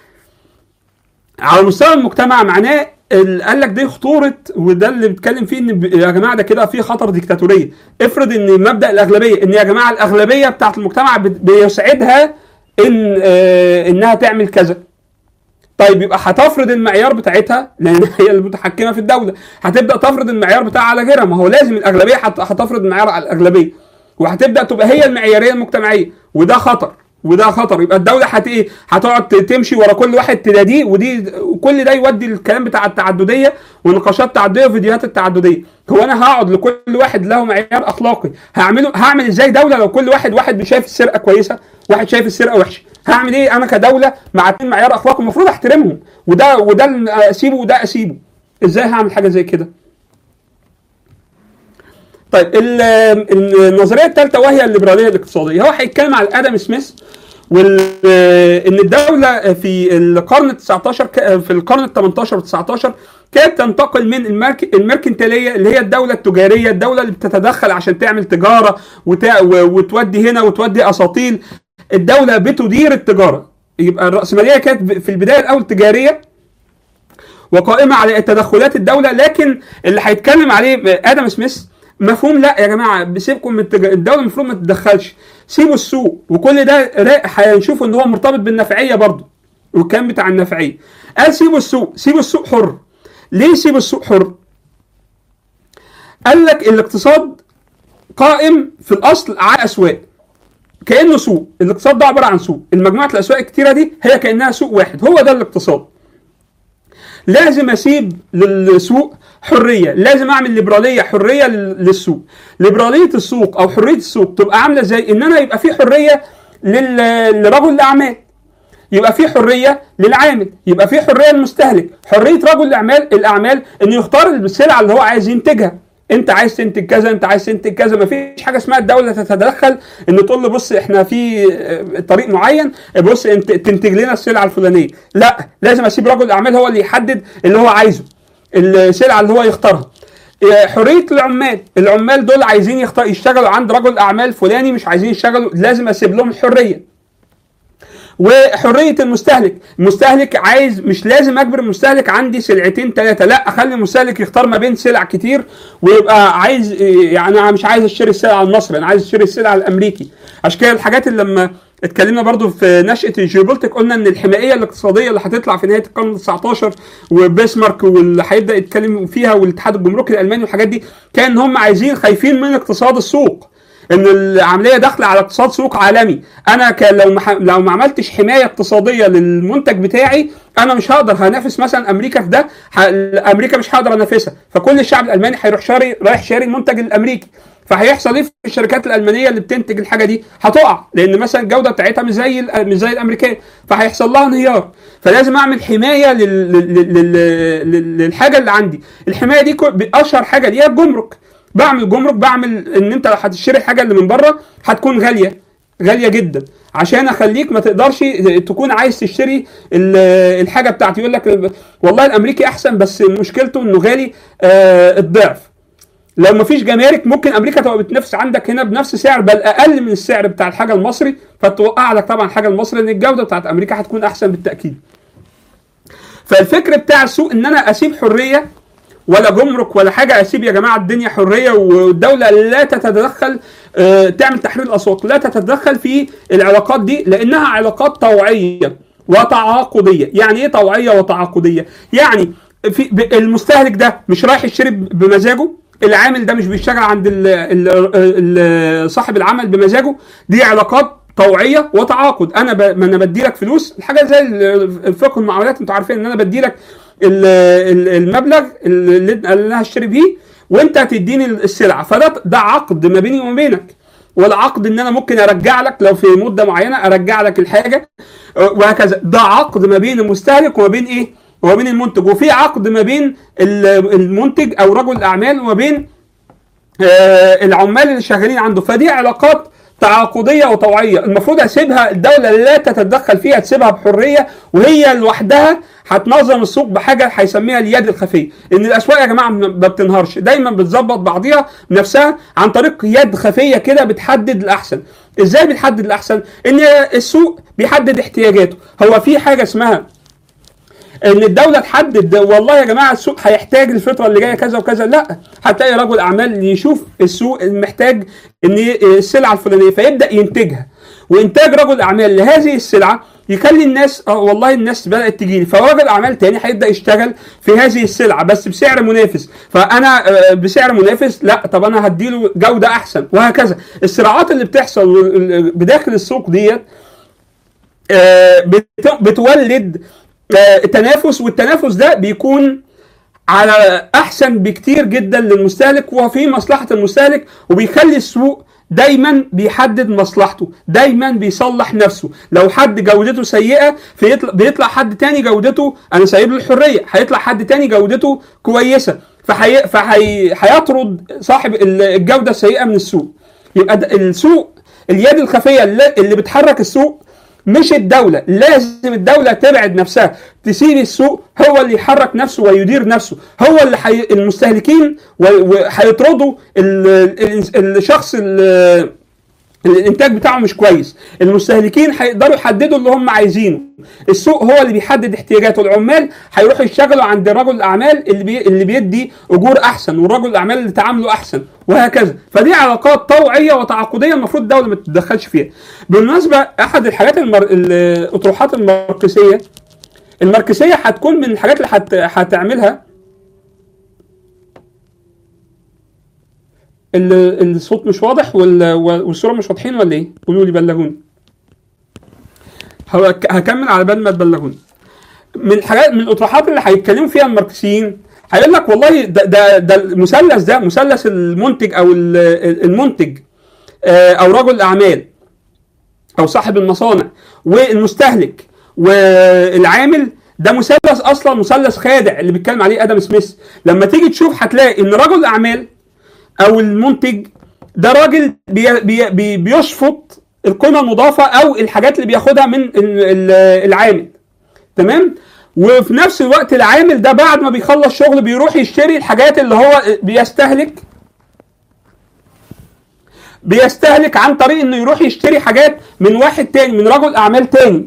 Speaker 1: على مستوى المجتمع معناه ال- قال لك دي خطوره وده اللي بيتكلم فيه ان ب- يا جماعه ده كده في خطر ديكتاتوريه افرض ان مبدا الاغلبيه ان يا جماعه الاغلبيه بتاعت المجتمع بت- بيسعدها ان آه انها تعمل كذا طيب يبقى هتفرض المعيار بتاعتها لان هي المتحكمه في الدوله هتبدا تفرض المعيار بتاعها على غيرها ما هو لازم الاغلبيه هت- هتفرض المعيار على الاغلبيه وهتبدا تبقى هي المعياريه المجتمعيه وده خطر وده خطر يبقى الدوله هت ايه هتقعد ت- تمشي ورا كل واحد تناديه ودي وكل ده يودي الكلام بتاع التعدديه ونقاشات التعدديه وفيديوهات التعدديه هو انا هقعد لكل واحد له معيار اخلاقي هعمله هعمل ازاي دوله لو كل واحد واحد شايف السرقه كويسه واحد شايف السرقه وحشه هعمل ايه انا كدوله مع اتنين معيار اخلاقي المفروض احترمهم وده وده اللي اسيبه وده اسيبه ازاي هعمل حاجه زي كده طيب ال- النظريه الثالثه وهي الليبراليه الاقتصاديه هو هيتكلم على ادم سميث وال ان الدوله في القرن ال 19 ك- في القرن ال 18 و 19 كانت تنتقل من المارك الميركنتاليه اللي هي الدوله التجاريه الدوله اللي بتتدخل عشان تعمل تجاره وتا و- وتودي هنا وتودي اساطيل الدوله بتدير التجاره يبقى الراسماليه كانت ب- في البدايه الاول تجاريه وقائمه على تدخلات الدوله لكن اللي هيتكلم عليه ادم سميث مفهوم لا يا جماعه سيبكم من التج... الدوله المفروض ما تتدخلش سيبوا السوق وكل ده را- هنشوفوا ان هو مرتبط بالنفعيه برضه والكلام بتاع النفعيه قال سيبوا السوق سيبوا السوق حر ليه سيبوا السوق حر قال لك الاقتصاد قائم في الاصل على اسواق كانه سوق الاقتصاد ده عباره عن سوق المجموعه الاسواق الكتيره دي هي كانها سوق واحد هو ده الاقتصاد لازم اسيب للسوق حريه لازم اعمل ليبراليه حريه لل- للسوق ليبراليه السوق او حريه السوق تبقى عامله زي ان انا يبقى في حريه لل- لرجل الاعمال يبقى في حريه للعامل يبقى في حريه للمستهلك حريه رجل الاعمال الاعمال انه يختار السلعه اللي هو عايز ينتجها انت عايز تنتج كذا انت عايز تنتج كذا ما فيش حاجه اسمها الدوله تتدخل ان تقول له بص احنا في اه، طريق معين بص انت تنتج لنا السلعه الفلانيه لا لازم اسيب رجل الاعمال هو اللي يحدد اللي هو عايزه السلعه اللي هو يختارها اه، حريه العمال العمال دول عايزين يختار يشتغلوا عند رجل اعمال فلاني مش عايزين يشتغلوا لازم اسيب لهم الحريه وحريه المستهلك المستهلك عايز مش لازم اجبر المستهلك عندي سلعتين ثلاثه لا اخلي المستهلك يختار ما بين سلع كتير ويبقى عايز يعني انا مش عايز اشتري السلعه المصري انا عايز اشتري السلعه الامريكي عشان كده الحاجات اللي لما اتكلمنا برضو في نشأة الجيوبولتيك قلنا ان الحمائية الاقتصادية اللي هتطلع في نهاية القرن ال 19 وبيسمارك واللي هيبدأ يتكلم فيها والاتحاد الجمركي الالماني والحاجات دي كان هم عايزين خايفين من اقتصاد السوق ان العمليه داخله على اقتصاد سوق عالمي انا ك لو ما ح- لو ما عملتش حمايه اقتصاديه للمنتج بتاعي انا مش هقدر هنافس مثلا امريكا في ده ح... امريكا مش هقدر انافسها فكل الشعب الالماني هيروح شاري رايح شاري المنتج الامريكي فهيحصل ايه في الشركات الالمانيه اللي بتنتج الحاجه دي هتقع لان مثلا الجوده بتاعتها مش زي ال- مش زي الامريكان فهيحصل لها انهيار فلازم اعمل حمايه لل... لل... لل... لل... للحاجه اللي عندي الحمايه دي كو- اشهر حاجه ليها الجمرك بعمل جمرك بعمل ان انت لو هتشتري الحاجه اللي من بره هتكون غاليه غاليه جدا عشان اخليك ما تقدرش تكون عايز تشتري ال- الحاجه بتاعتي يقول لك والله الامريكي احسن بس مشكلته انه غالي آه، الضعف لو ما فيش جمارك ممكن امريكا تبقى بتنافس عندك هنا بنفس سعر بل اقل من السعر بتاع الحاجه المصري فتوقع لك طبعا الحاجه المصري لان الجوده بتاعت امريكا هتكون احسن بالتاكيد فالفكر بتاع السوق ان انا اسيب حريه ولا جمرك ولا حاجه اسيب يا جماعه الدنيا حريه والدوله لا تتدخل آه، تعمل تحرير الاسواق لا تتدخل في العلاقات دي لانها علاقات طوعيه وتعاقديه يعني ايه طوعيه وتعاقديه يعني في ب- المستهلك ده مش رايح يشتري ب- بمزاجه العامل ده مش بيشتغل عند ال ال ال صاحب العمل بمزاجه دي علاقات طوعيه وتعاقد انا ب... ما انا بدي لك فلوس الحاجه زي ال- الفقه المعاملات انتوا عارفين ان انا بدي لك ال- ال- المبلغ اللي اللي انا هشتري بيه وانت هتديني السلعه فده ده عقد ما بيني وما بينك ولا عقد ان انا ممكن ارجع لك لو في مده معينه ارجع لك الحاجه أه، وهكذا ده عقد ما بين المستهلك وما بين ايه وما بين المنتج وفي عقد ما بين ال- المنتج او رجل الاعمال وما بين آه، العمال اللي شغالين عنده فدي علاقات تعاقديه وطوعيه المفروض اسيبها الدوله لا تتدخل فيها تسيبها بحريه وهي لوحدها هتنظم السوق بحاجه هيسميها اليد الخفيه ان الاسواق يا جماعه ما بتنهارش دايما بتظبط بعضيها نفسها عن طريق يد خفيه كده بتحدد الاحسن ازاي بتحدد الاحسن ان السوق بيحدد احتياجاته هو في حاجه اسمها ان الدوله تحدد والله يا جماعه السوق هيحتاج الفتره اللي جايه كذا وكذا لا هتلاقي رجل اعمال يشوف السوق محتاج ان السلعه الفلانيه فيبدا ينتجها وانتاج رجل اعمال لهذه السلعه يخلي الناس اه والله الناس بدات تجي لي فرجل اعمال تاني هيبدا يشتغل في هذه السلعه بس بسعر منافس فانا آه، بسعر منافس لا طب انا هديله جوده احسن وهكذا الصراعات اللي بتحصل بداخل السوق ديت آه، بت- بتولد آه، تنافس والتنافس ده بيكون على احسن بكتير جدا للمستهلك وفي مصلحه المستهلك وبيخلي السوق دايما بيحدد مصلحته دايما بيصلح نفسه لو حد جودته سيئه فيطلع بيطلع حد تاني جودته انا سايب له الحريه هيطلع حد تاني جودته كويسه فحي... فحي... هيطرد صاحب ال- الجوده السيئه من السوق يبقى ده- السوق اليد الخفيه اللي, اللي بتحرك السوق مش الدولة لازم الدولة تبعد نفسها تسيب السوق هو اللي يحرك نفسه ويدير نفسه هو اللي حي... المستهلكين و- وهيطردوا ال... ال... الشخص ال... الانتاج بتاعه مش كويس المستهلكين هيقدروا يحددوا اللي هم عايزينه السوق هو اللي بيحدد احتياجاته العمال هيروحوا يشتغلوا عند رجل الاعمال اللي بي... اللي بيدي اجور احسن ورجل الاعمال اللي تعامله احسن وهكذا فدي علاقات طوعيه وتعاقديه المفروض الدوله ما تتدخلش فيها بالمناسبه احد الحاجات المر... الاطروحات الماركسيه الماركسيه هتكون من الحاجات اللي هت... هتعملها ال- الصوت مش واضح وال- والصوره مش واضحين ولا ايه؟ قولوا لي بلغوني. هو- هكمل على بال ما تبلغوني. من الحاجات من الاطروحات اللي هيتكلموا فيها الماركسيين هيقول لك والله ده ده ده المثلث ده مثلث المنتج او ال- المنتج آه، او رجل الاعمال او صاحب المصانع والمستهلك والعامل ده مثلث اصلا مثلث خادع اللي بيتكلم عليه ادم سميث لما تيجي تشوف هتلاقي ان رجل الاعمال او المنتج ده راجل بي بي بي بيشفط القيمه المضافه او الحاجات اللي بياخدها من ال- ال- العامل تمام وفي نفس الوقت العامل ده بعد ما بيخلص شغل بيروح يشتري الحاجات اللي هو بيستهلك بيستهلك عن طريق انه يروح يشتري حاجات من واحد تاني من رجل اعمال تاني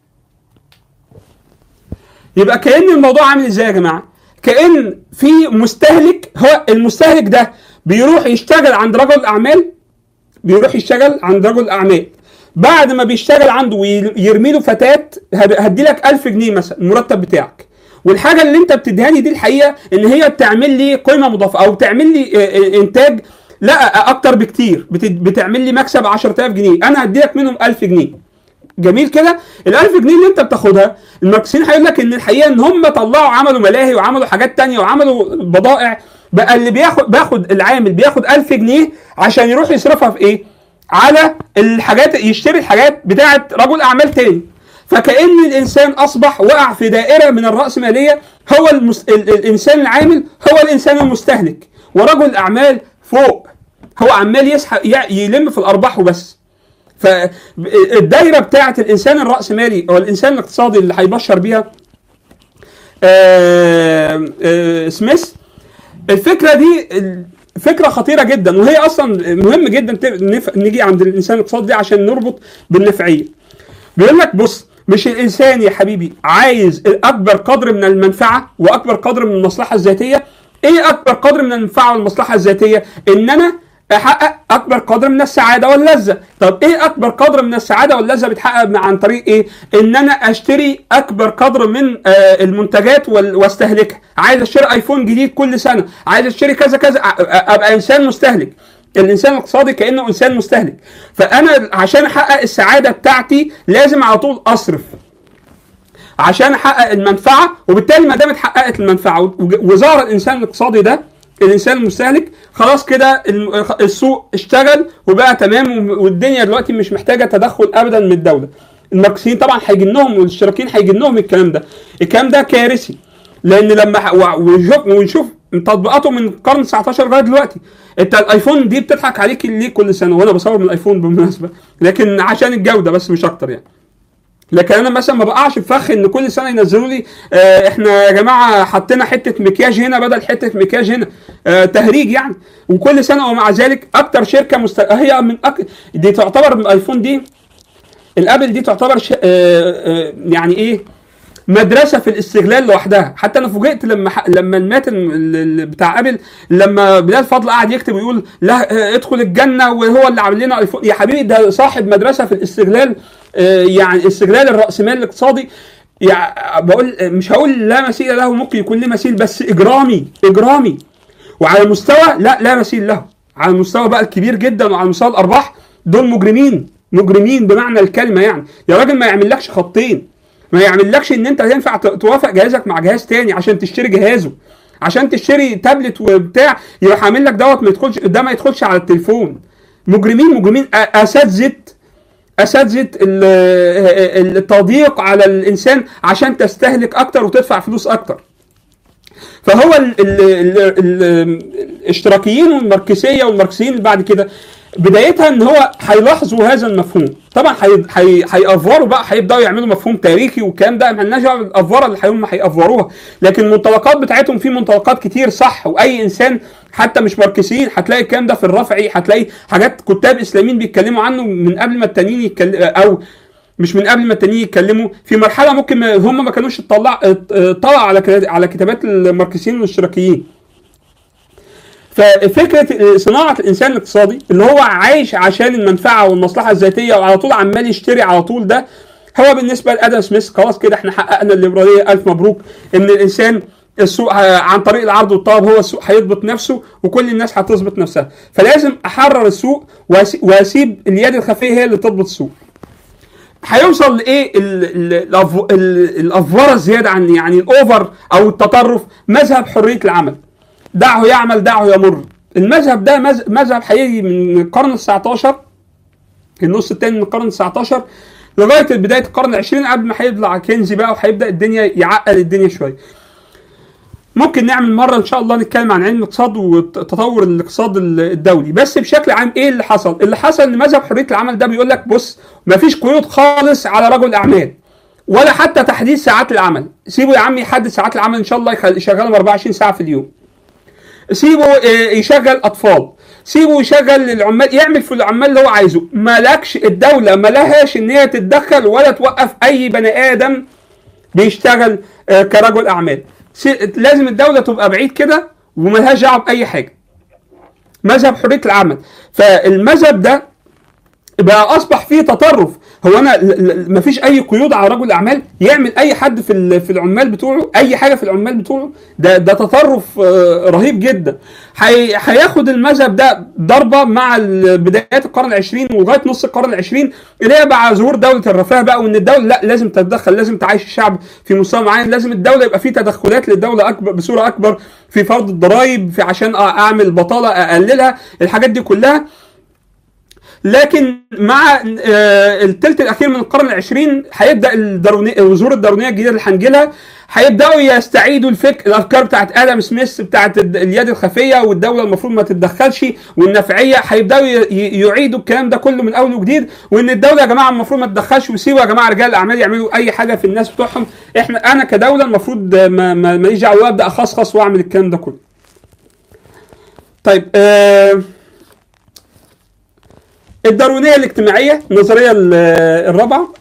Speaker 1: يبقى كأن الموضوع عامل ازاي يا جماعه كأن في مستهلك هو المستهلك ده بيروح يشتغل عند رجل اعمال بيروح يشتغل عند رجل اعمال بعد ما بيشتغل عنده ويرمي له فتاه هدي لك 1000 جنيه مثلا المرتب بتاعك والحاجه اللي انت بتديها لي دي الحقيقه ان هي بتعمل لي قيمه مضافه او بتعمل لي آه، آه، انتاج لا اكتر بكتير بت- بتعمل لي مكسب 10000 جنيه انا هدي لك منهم 1000 جنيه جميل كده ال 1000 جنيه اللي انت بتاخدها الماركسيين هيقول لك ان الحقيقه ان هم طلعوا عملوا ملاهي وعملوا حاجات تانية وعملوا بضائع بقى اللي بياخد باخد العامل بياخد 1000 جنيه عشان يروح يصرفها في ايه؟ على الحاجات يشتري الحاجات بتاعه رجل اعمال تاني فكأن الانسان اصبح وقع في دائره من الرأسماليه هو المس... ال... الانسان العامل هو الانسان المستهلك ورجل الاعمال فوق هو عمال يسحب ي- يلم في الارباح وبس فالدايره بتاعه الانسان الراسمالي او الانسان الاقتصادي اللي هيبشر بيها آه، آه، سميث الفكره دي فكره خطيره جدا وهي اصلا مهم جدا ت- نف- نيجي عند الانسان الاقتصادي دي عشان نربط بالنفعيه بيقول لك بص مش الانسان يا حبيبي عايز اكبر قدر من المنفعه واكبر قدر من المصلحه الذاتيه ايه اكبر قدر من المنفعه والمصلحه الذاتيه ان انا احقق اكبر قدر من السعاده واللذه طب ايه اكبر قدر من السعاده واللذه بيتحقق عن طريق ايه ان انا اشتري اكبر قدر من آه المنتجات وال- واستهلكها عايز اشتري ايفون جديد كل سنه عايز اشتري كذا كذا أ- أ- ابقى انسان مستهلك الانسان الاقتصادي كانه انسان مستهلك فانا عشان احقق السعاده بتاعتي لازم على طول اصرف عشان احقق المنفعه وبالتالي ما دام اتحققت المنفعه وج- وظهر الانسان الاقتصادي ده الانسان المستهلك خلاص كده الم- السوق اشتغل وبقى تمام والدنيا دلوقتي مش محتاجه تدخل ابدا من الدوله الماركسيين طبعا هيجنهم والاشتراكيين هيجنهم الكلام ده الكلام ده كارثي لان لما ح- و- ونشوف ونشوف تطبيقاته من القرن 19 لغايه دلوقتي انت الايفون دي بتضحك عليك ليه كل سنه وانا بصور من الايفون بالمناسبه لكن عشان الجوده بس مش اكتر يعني لكن انا مثلا ما بقعش في فخ ان كل سنه ينزلوا لي آه احنا يا جماعه حطينا حته مكياج هنا بدل حته مكياج هنا آه تهريج يعني وكل سنه ومع ذلك اكتر شركه مست... هي من أك... دي تعتبر الايفون دي الابل دي تعتبر ش... آه آه يعني ايه مدرسه في الاستغلال لوحدها حتى انا فوجئت لما ح... لما المات ال- ال- بتاع ابل لما بلال فضل قعد يكتب ويقول لا آه، ادخل الجنه وهو اللي عامل لنا ايفون يا حبيبي ده صاحب مدرسه في الاستغلال آه، يعني استغلال الراسمال الاقتصادي يعني بقول مش هقول لا مثيل له ممكن يكون له مثيل بس اجرامي اجرامي وعلى مستوى لا لا مثيل له على المستوى بقى الكبير جدا وعلى مستوى الارباح دول مجرمين مجرمين بمعنى الكلمه يعني يا راجل ما يعملكش خطين ما يعملكش ان انت ينفع ت- توافق جهازك مع جهاز تاني عشان تشتري جهازه عشان تشتري تابلت وبتاع يروح عامل لك دوت ما يدخلش ده ما يدخلش على التليفون مجرمين مجرمين أ- اساتذه اساتذه ال- التضييق على الانسان عشان تستهلك اكتر وتدفع فلوس اكتر فهو ال ال ال ال الاشتراكيين والماركسيه والماركسيين اللي بعد كده بدايتها ان هو هيلاحظوا هذا المفهوم طبعا هي- هي- هيأفوروا بقى هيبداوا يعملوا مفهوم تاريخي والكلام ده مالناش دعوه بالافوره اللي هيقوم هيأفوروها لكن المنطلقات بتاعتهم في منطلقات كتير صح واي انسان حتى مش ماركسيين هتلاقي الكلام ده في الرافعي هتلاقي حاجات كتاب اسلاميين بيتكلموا عنه من قبل ما التانيين يتكلموا او مش من قبل ما التانيين يتكلموا في مرحله ممكن ما هم ما كانوش اطلع اطلعوا على كلا- على كتابات الماركسيين والاشتراكيين ففكره صناعه الانسان الاقتصادي اللي هو عايش عشان المنفعه والمصلحه الذاتيه وعلى طول عمال يشتري على طول ده هو بالنسبه لادم سميث خلاص كده احنا حققنا الليبراليه الف مبروك ان الانسان السوق ه- عن طريق العرض والطلب هو السوق هيضبط نفسه وكل الناس هتظبط نفسها فلازم احرر السوق وأسي- واسيب اليد الخفيه هي اللي تضبط السوق هيوصل لايه ال- ال- الأف- ال- الافوره الزياده عن يعني الاوفر او التطرف مذهب حريه العمل دعه يعمل دعه يمر المذهب ده مذ- مذهب هيجي من القرن ال 19 النص الثاني من القرن ال 19 لغايه بدايه القرن العشرين قبل ما هيطلع كنزي بقى وهيبدا الدنيا يعقل الدنيا شويه ممكن نعمل مره ان شاء الله نتكلم عن علم الاقتصاد وتطور الاقتصاد الدولي بس بشكل عام ايه اللي حصل اللي حصل ان مذهب حريه العمل ده بيقول لك بص مفيش قيود خالص على رجل الاعمال ولا حتى تحديد ساعات العمل سيبه يا عم يحدد ساعات العمل ان شاء الله يخل- يشغلهم 24 ساعه في اليوم سيبه آه، يشغل اطفال سيبه يشغل العمال يعمل في العمال اللي هو عايزه مالكش الدوله ملهاش ان هي تتدخل ولا توقف اي بني ادم بيشتغل آه، كرجل اعمال سي- لازم الدوله تبقى بعيد كده وملهاش دعوه باي حاجه مذهب حريه العمل فالمذهب ده بقى اصبح فيه تطرف هو انا ل- ل- مفيش اي قيود على رجل الاعمال يعمل اي حد في ال- في العمال بتوعه اي حاجه في العمال بتوعه ده ده تطرف آه، رهيب جدا هي- هياخد المذهب ده ضربه مع ال- بدايات القرن العشرين ولغايه نص القرن العشرين اللي هي مع ظهور دوله الرفاه بقى وان الدوله لا لازم تتدخل لازم تعيش الشعب في مستوى معين لازم الدوله يبقى في تدخلات للدوله اكبر بصوره اكبر في فرض الضرائب في عشان أ- اعمل بطاله اقللها الحاجات دي كلها لكن مع آه، الثلث الاخير من القرن العشرين هيبدا الداروني وظهور الدارونيه الجديده اللي هنجيلها هيبداوا يستعيدوا الفكر الافكار بتاعت ادم سميث بتاعت الد- اليد الخفيه والدوله المفروض ما تتدخلش والنفعيه هيبداوا ي- ي- يعيدوا الكلام ده كله من اول وجديد وان الدوله يا جماعه المفروض ما تتدخلش وسيبوا يا جماعه رجال الاعمال يعملوا اي حاجه في الناس بتوعهم احنا انا كدوله المفروض ما- ما- ماليش دعوه وابدا اخصخص واعمل الكلام ده كله. طيب آه الدارونيه الاجتماعيه النظريه ال- الرابعه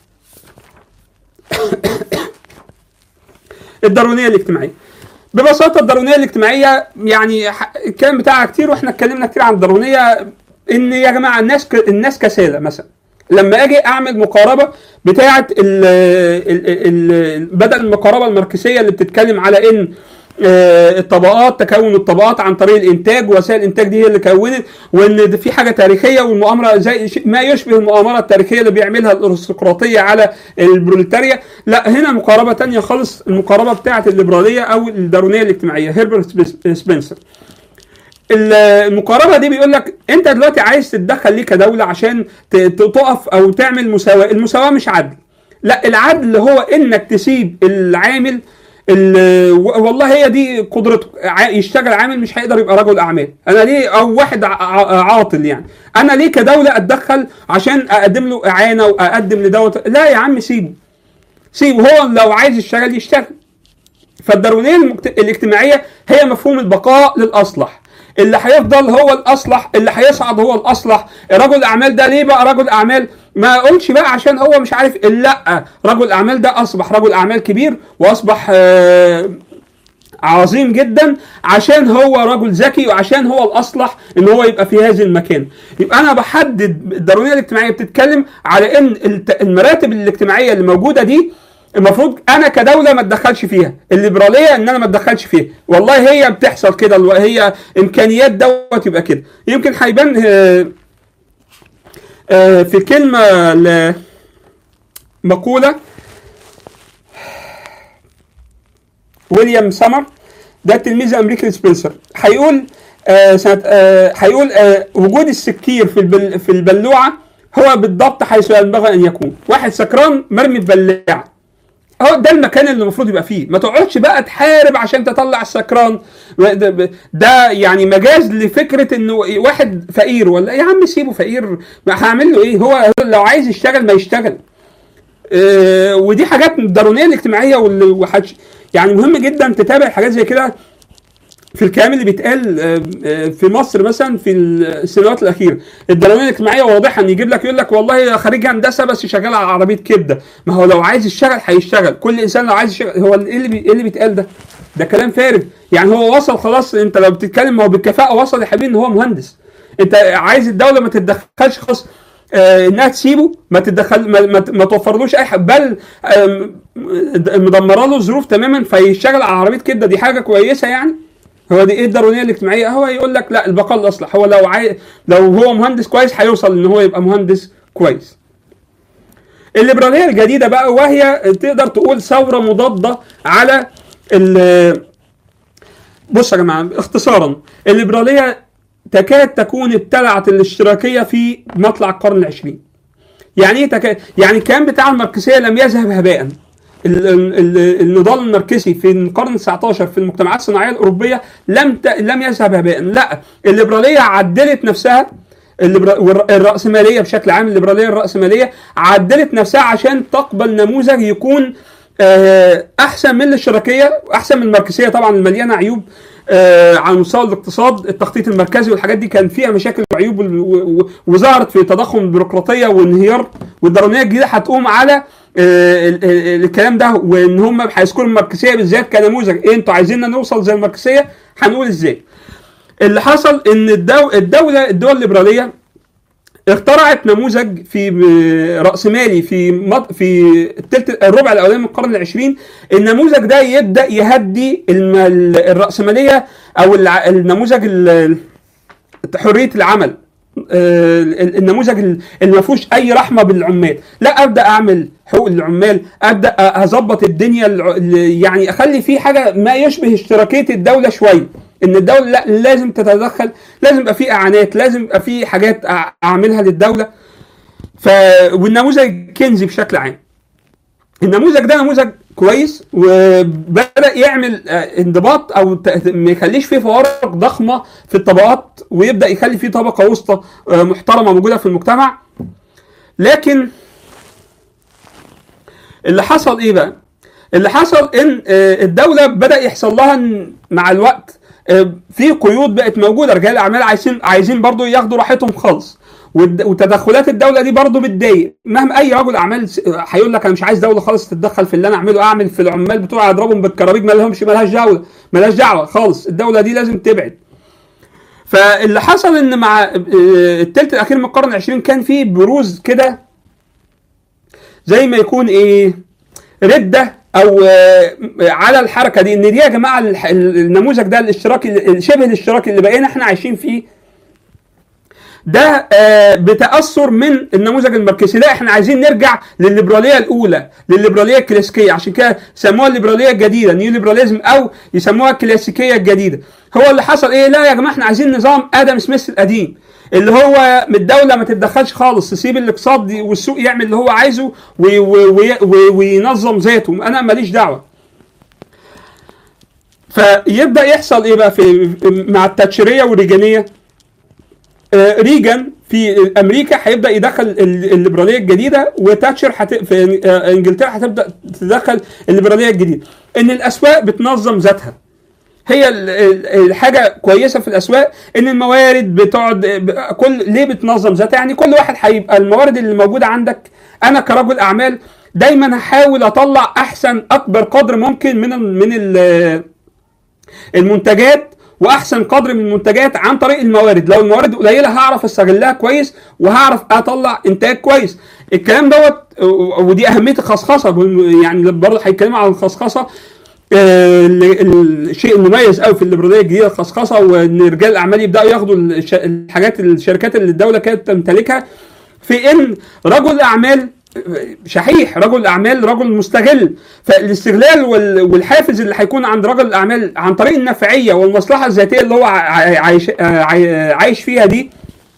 Speaker 1: الدارونيه الاجتماعيه ببساطه الدارونيه الاجتماعيه يعني ح- الكلام بتاعها كتير واحنا اتكلمنا كتير عن الدارونيه ان يا جماعه الناس ك... الناس كساله مثلا لما اجي اعمل مقاربه بتاعه ال... ال... ال... بدل المقاربه الماركسيه اللي بتتكلم على ان آه، الطبقات تكون الطبقات عن طريق الانتاج ووسائل الانتاج دي هي اللي كونت وان ده في حاجه تاريخيه والمؤامره زي ش- ما يشبه المؤامره التاريخيه اللي بيعملها الارستقراطيه على البروليتاريا لا هنا مقاربه تانية خالص المقاربه بتاعه الليبراليه او الدارونيه الاجتماعيه هيربرت سبيس- سبنسر المقاربه دي بيقول لك انت دلوقتي عايز تتدخل ليه كدوله عشان ت- ت- تقف او تعمل مساواه المساواه مش عدل لا العدل هو انك تسيب العامل ال- و- والله هي دي قدرته ع- يشتغل عامل مش هيقدر يبقى رجل اعمال انا ليه او واحد ع- ع- عاطل يعني انا ليه كدوله اتدخل عشان اقدم له اعانه واقدم لدوله لا يا عم سيبه سيبه هو لو عايز يشتغل يشتغل فالداروينيه المجت... الاجتماعيه هي مفهوم البقاء للاصلح اللي هيفضل هو الاصلح اللي هيصعد هو الاصلح رجل الاعمال ده ليه بقى رجل اعمال ما اقولش بقى عشان هو مش عارف لا رجل الاعمال ده اصبح رجل اعمال كبير واصبح آه عظيم جدا عشان هو رجل ذكي وعشان هو الاصلح ان هو يبقى في هذا المكان يبقى انا بحدد الداروينيه الاجتماعيه بتتكلم على ان المراتب الاجتماعيه اللي موجوده دي المفروض انا كدوله ما اتدخلش فيها الليبراليه ان انا ما اتدخلش فيها والله هي بتحصل كده هي امكانيات دوت يبقى كده يمكن هيبان في كلمه مقوله ويليام سمر ده تلميذ امريكي سبنسر هيقول آه سنه آه هيقول آه وجود السكير في البل في البلوعه هو بالضبط حيث ينبغي ان يكون واحد سكران مرمي في بلاعه هو ده المكان اللي المفروض يبقى فيه ما تقعدش بقى تحارب عشان تطلع السكران ده, ده يعني مجاز لفكره انه واحد فقير ولا يا عم سيبه فقير هعمل له ايه هو لو عايز يشتغل ما يشتغل آه ودي حاجات الدارونيه الاجتماعيه واللي يعني مهم جدا تتابع حاجات زي كده في الكلام اللي بيتقال في مصر مثلا في السنوات الاخيره الدراميه الاجتماعيه واضحه ان يجيب لك يقول لك والله خريج هندسه بس شغال على عربيه كبده ما هو لو عايز يشتغل هيشتغل كل انسان لو عايز يشتغل هو ايه اللي ايه اللي بيتقال ده ده كلام فارغ يعني هو وصل خلاص انت لو بتتكلم ما هو بالكفاءه وصل يا حبيبي ان هو مهندس انت عايز الدوله ما تتدخلش خلاص آه انها تسيبه ما تتدخل ما, ما, ما توفرلوش اي حاجه بل آه مدمره له الظروف تماما فيشتغل على عربيه كبده دي حاجه كويسه يعني هو دي ايه الدارونيه الاجتماعيه هو يقول لك لا البقاء الاصلح هو لو عاي... لو هو مهندس كويس هيوصل ان هو يبقى مهندس كويس الليبراليه الجديده بقى وهي تقدر تقول ثوره مضاده على ال بص يا جماعه اختصارا الليبراليه تكاد تكون ابتلعت الاشتراكيه في مطلع القرن العشرين يعني ايه تكاد يعني الكلام بتاع الماركسيه لم يذهب هباء النضال الماركسي في القرن ال 19 في المجتمعات الصناعيه الاوروبيه لم ت... لم يذهب هباء لا الليبراليه عدلت نفسها الرأسمالية بشكل عام الليبرالية الرأسمالية عدلت نفسها عشان تقبل نموذج يكون أحسن من الاشتراكية أحسن من الماركسية طبعا المليانة عيوب على مستوى الاقتصاد التخطيط المركزي والحاجات دي كان فيها مشاكل وعيوب وظهرت في تضخم البيروقراطية وانهيار والدرونية الجديدة هتقوم على الكلام ده وان هم هيذكروا الماركسيه بالذات كنموذج إيه انتوا عايزيننا نوصل زي الماركسيه هنقول ازاي اللي حصل ان الدو الدوله الدول الليبراليه اخترعت نموذج في راسمالي في مط... في التلت الربع الاولاني من القرن العشرين النموذج ده يبدا يهدي الم... الراسماليه او النموذج حريه العمل النموذج اللي ما فيهوش اي رحمه بالعمال لا ابدا اعمل حقوق العمال ابدا اظبط الدنيا يعني اخلي فيه حاجه ما يشبه اشتراكيه الدوله شويه ان الدوله لا لازم تتدخل لازم يبقى في اعانات لازم يبقى في حاجات اعملها للدوله ف والنموذج كنزي بشكل عام النموذج ده نموذج كويس وبدا يعمل انضباط او ما يخليش فيه فوارق ضخمه في الطبقات ويبدا يخلي فيه طبقه وسطى محترمه موجوده في المجتمع لكن اللي حصل ايه بقى؟ اللي حصل ان الدوله بدا يحصل لها مع الوقت في قيود بقت موجوده رجال الاعمال عايزين عايزين برضو ياخدوا راحتهم خالص وتدخلات الدوله دي برضه بتضايق مهما اي رجل اعمال هيقول لك انا مش عايز دوله خالص تتدخل في اللي انا اعمله اعمل في العمال بتوعي اضربهم بالكرابيج ما لهمش مالهاش دعوه مالهاش دعوه خالص الدوله دي لازم تبعد فاللي حصل ان مع الثلث الاخير من القرن العشرين كان في بروز كده زي ما يكون ايه رده او على الحركه دي ان دي يا جماعه النموذج ده الاشتراكي شبه الاشتراكي اللي بقينا احنا عايشين فيه ده بتاثر من النموذج الماركسي لا احنا عايزين نرجع للليبراليه الاولى للليبراليه الكلاسيكيه عشان كده سموها الليبراليه الجديده نيو ليبراليزم او يسموها الكلاسيكيه الجديده هو اللي حصل ايه لا يا جماعه احنا عايزين نظام ادم سميث القديم اللي هو من الدوله ما تتدخلش خالص تسيب الاقتصاد والسوق يعمل اللي هو عايزه وي وي وي وينظم ذاته انا ماليش دعوه فيبدا يحصل ايه بقى في مع التاتشيريه والريجانيه آه، ريجان في امريكا هيبدا يدخل ال- الليبراليه الجديده وتاتشر حت... في آه، انجلترا هتبدا تدخل الليبراليه الجديده ان الاسواق بتنظم ذاتها هي ال- ال- الحاجه كويسه في الاسواق ان الموارد بتقعد ب- كل ليه بتنظم ذاتها يعني كل واحد هيبقى الموارد اللي موجوده عندك انا كرجل اعمال دايما هحاول اطلع احسن اكبر قدر ممكن من ال من ال المنتجات واحسن قدر من المنتجات عن طريق الموارد لو الموارد قليله هعرف استغلها كويس وهعرف اطلع انتاج كويس الكلام دوت و- ودي اهميه الخصخصه والم- يعني برضه هيتكلموا عن الخصخصه آه، ال- الشيء المميز قوي في الليبراليه الجديده الخصخصه وان رجال الاعمال يبداوا ياخدوا الش- الحاجات الشركات اللي الدوله كانت تمتلكها في ان رجل اعمال شحيح رجل اعمال رجل مستغل فالاستغلال وال- والحافز اللي هيكون عند رجل الاعمال عن طريق النفعيه والمصلحه الذاتيه اللي هو ع- عايش عاي- عايش فيها دي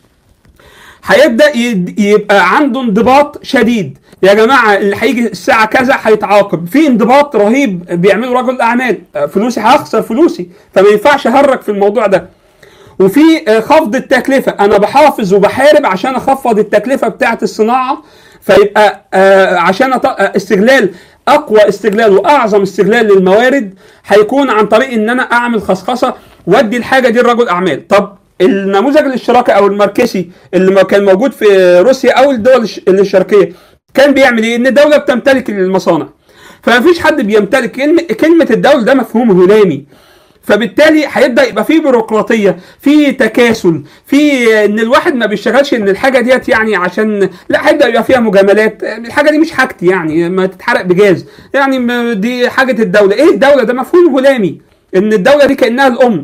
Speaker 1: هيبدا يد- يبقى عنده انضباط شديد يا جماعه اللي هيجي الساعه كذا هيتعاقب في انضباط رهيب بيعمله رجل الاعمال فلوسي هخسر فلوسي فما ينفعش اهرج في الموضوع ده وفي آه، خفض التكلفه انا بحافظ وبحارب عشان اخفض التكلفه بتاعه الصناعه فيبقى آه، عشان أط- آه، استغلال اقوى استغلال واعظم استغلال للموارد هيكون عن طريق ان انا اعمل خصخصه وادي الحاجه دي لرجل اعمال طب النموذج الاشتراكي او الماركسي اللي ما كان موجود في روسيا او الدول الش- الشرقيه كان بيعمل ايه ان الدوله بتمتلك المصانع فما فيش حد بيمتلك كلمه كلمه الدوله ده مفهوم هلامي فبالتالي هيبدا يبقى في بيروقراطيه في تكاسل في ان الواحد ما بيشتغلش ان الحاجه ديت يعني عشان لا هيبدا يبقى فيها مجاملات الحاجه دي مش حاجتي يعني ما تتحرق بجاز يعني ما- دي حاجه الدوله ايه الدوله ده مفهوم هلامي ان الدوله دي كانها الام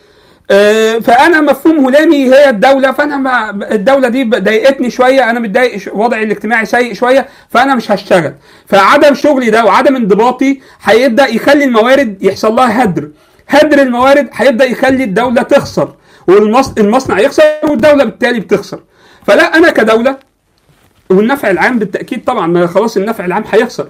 Speaker 1: آه، فانا مفهوم هلامي هي الدوله فانا ما الدوله دي ضايقتني شويه انا متضايق ش- وضعي الاجتماعي سيء شويه فانا مش هشتغل فعدم شغلي ده وعدم انضباطي هيبدا يخلي الموارد يحصل لها هدر هدر الموارد هيبدا يخلي الدوله تخسر والمصنع يخسر والدوله بالتالي بتخسر فلا انا كدوله والنفع العام بالتاكيد طبعا ما خلاص النفع العام هيخسر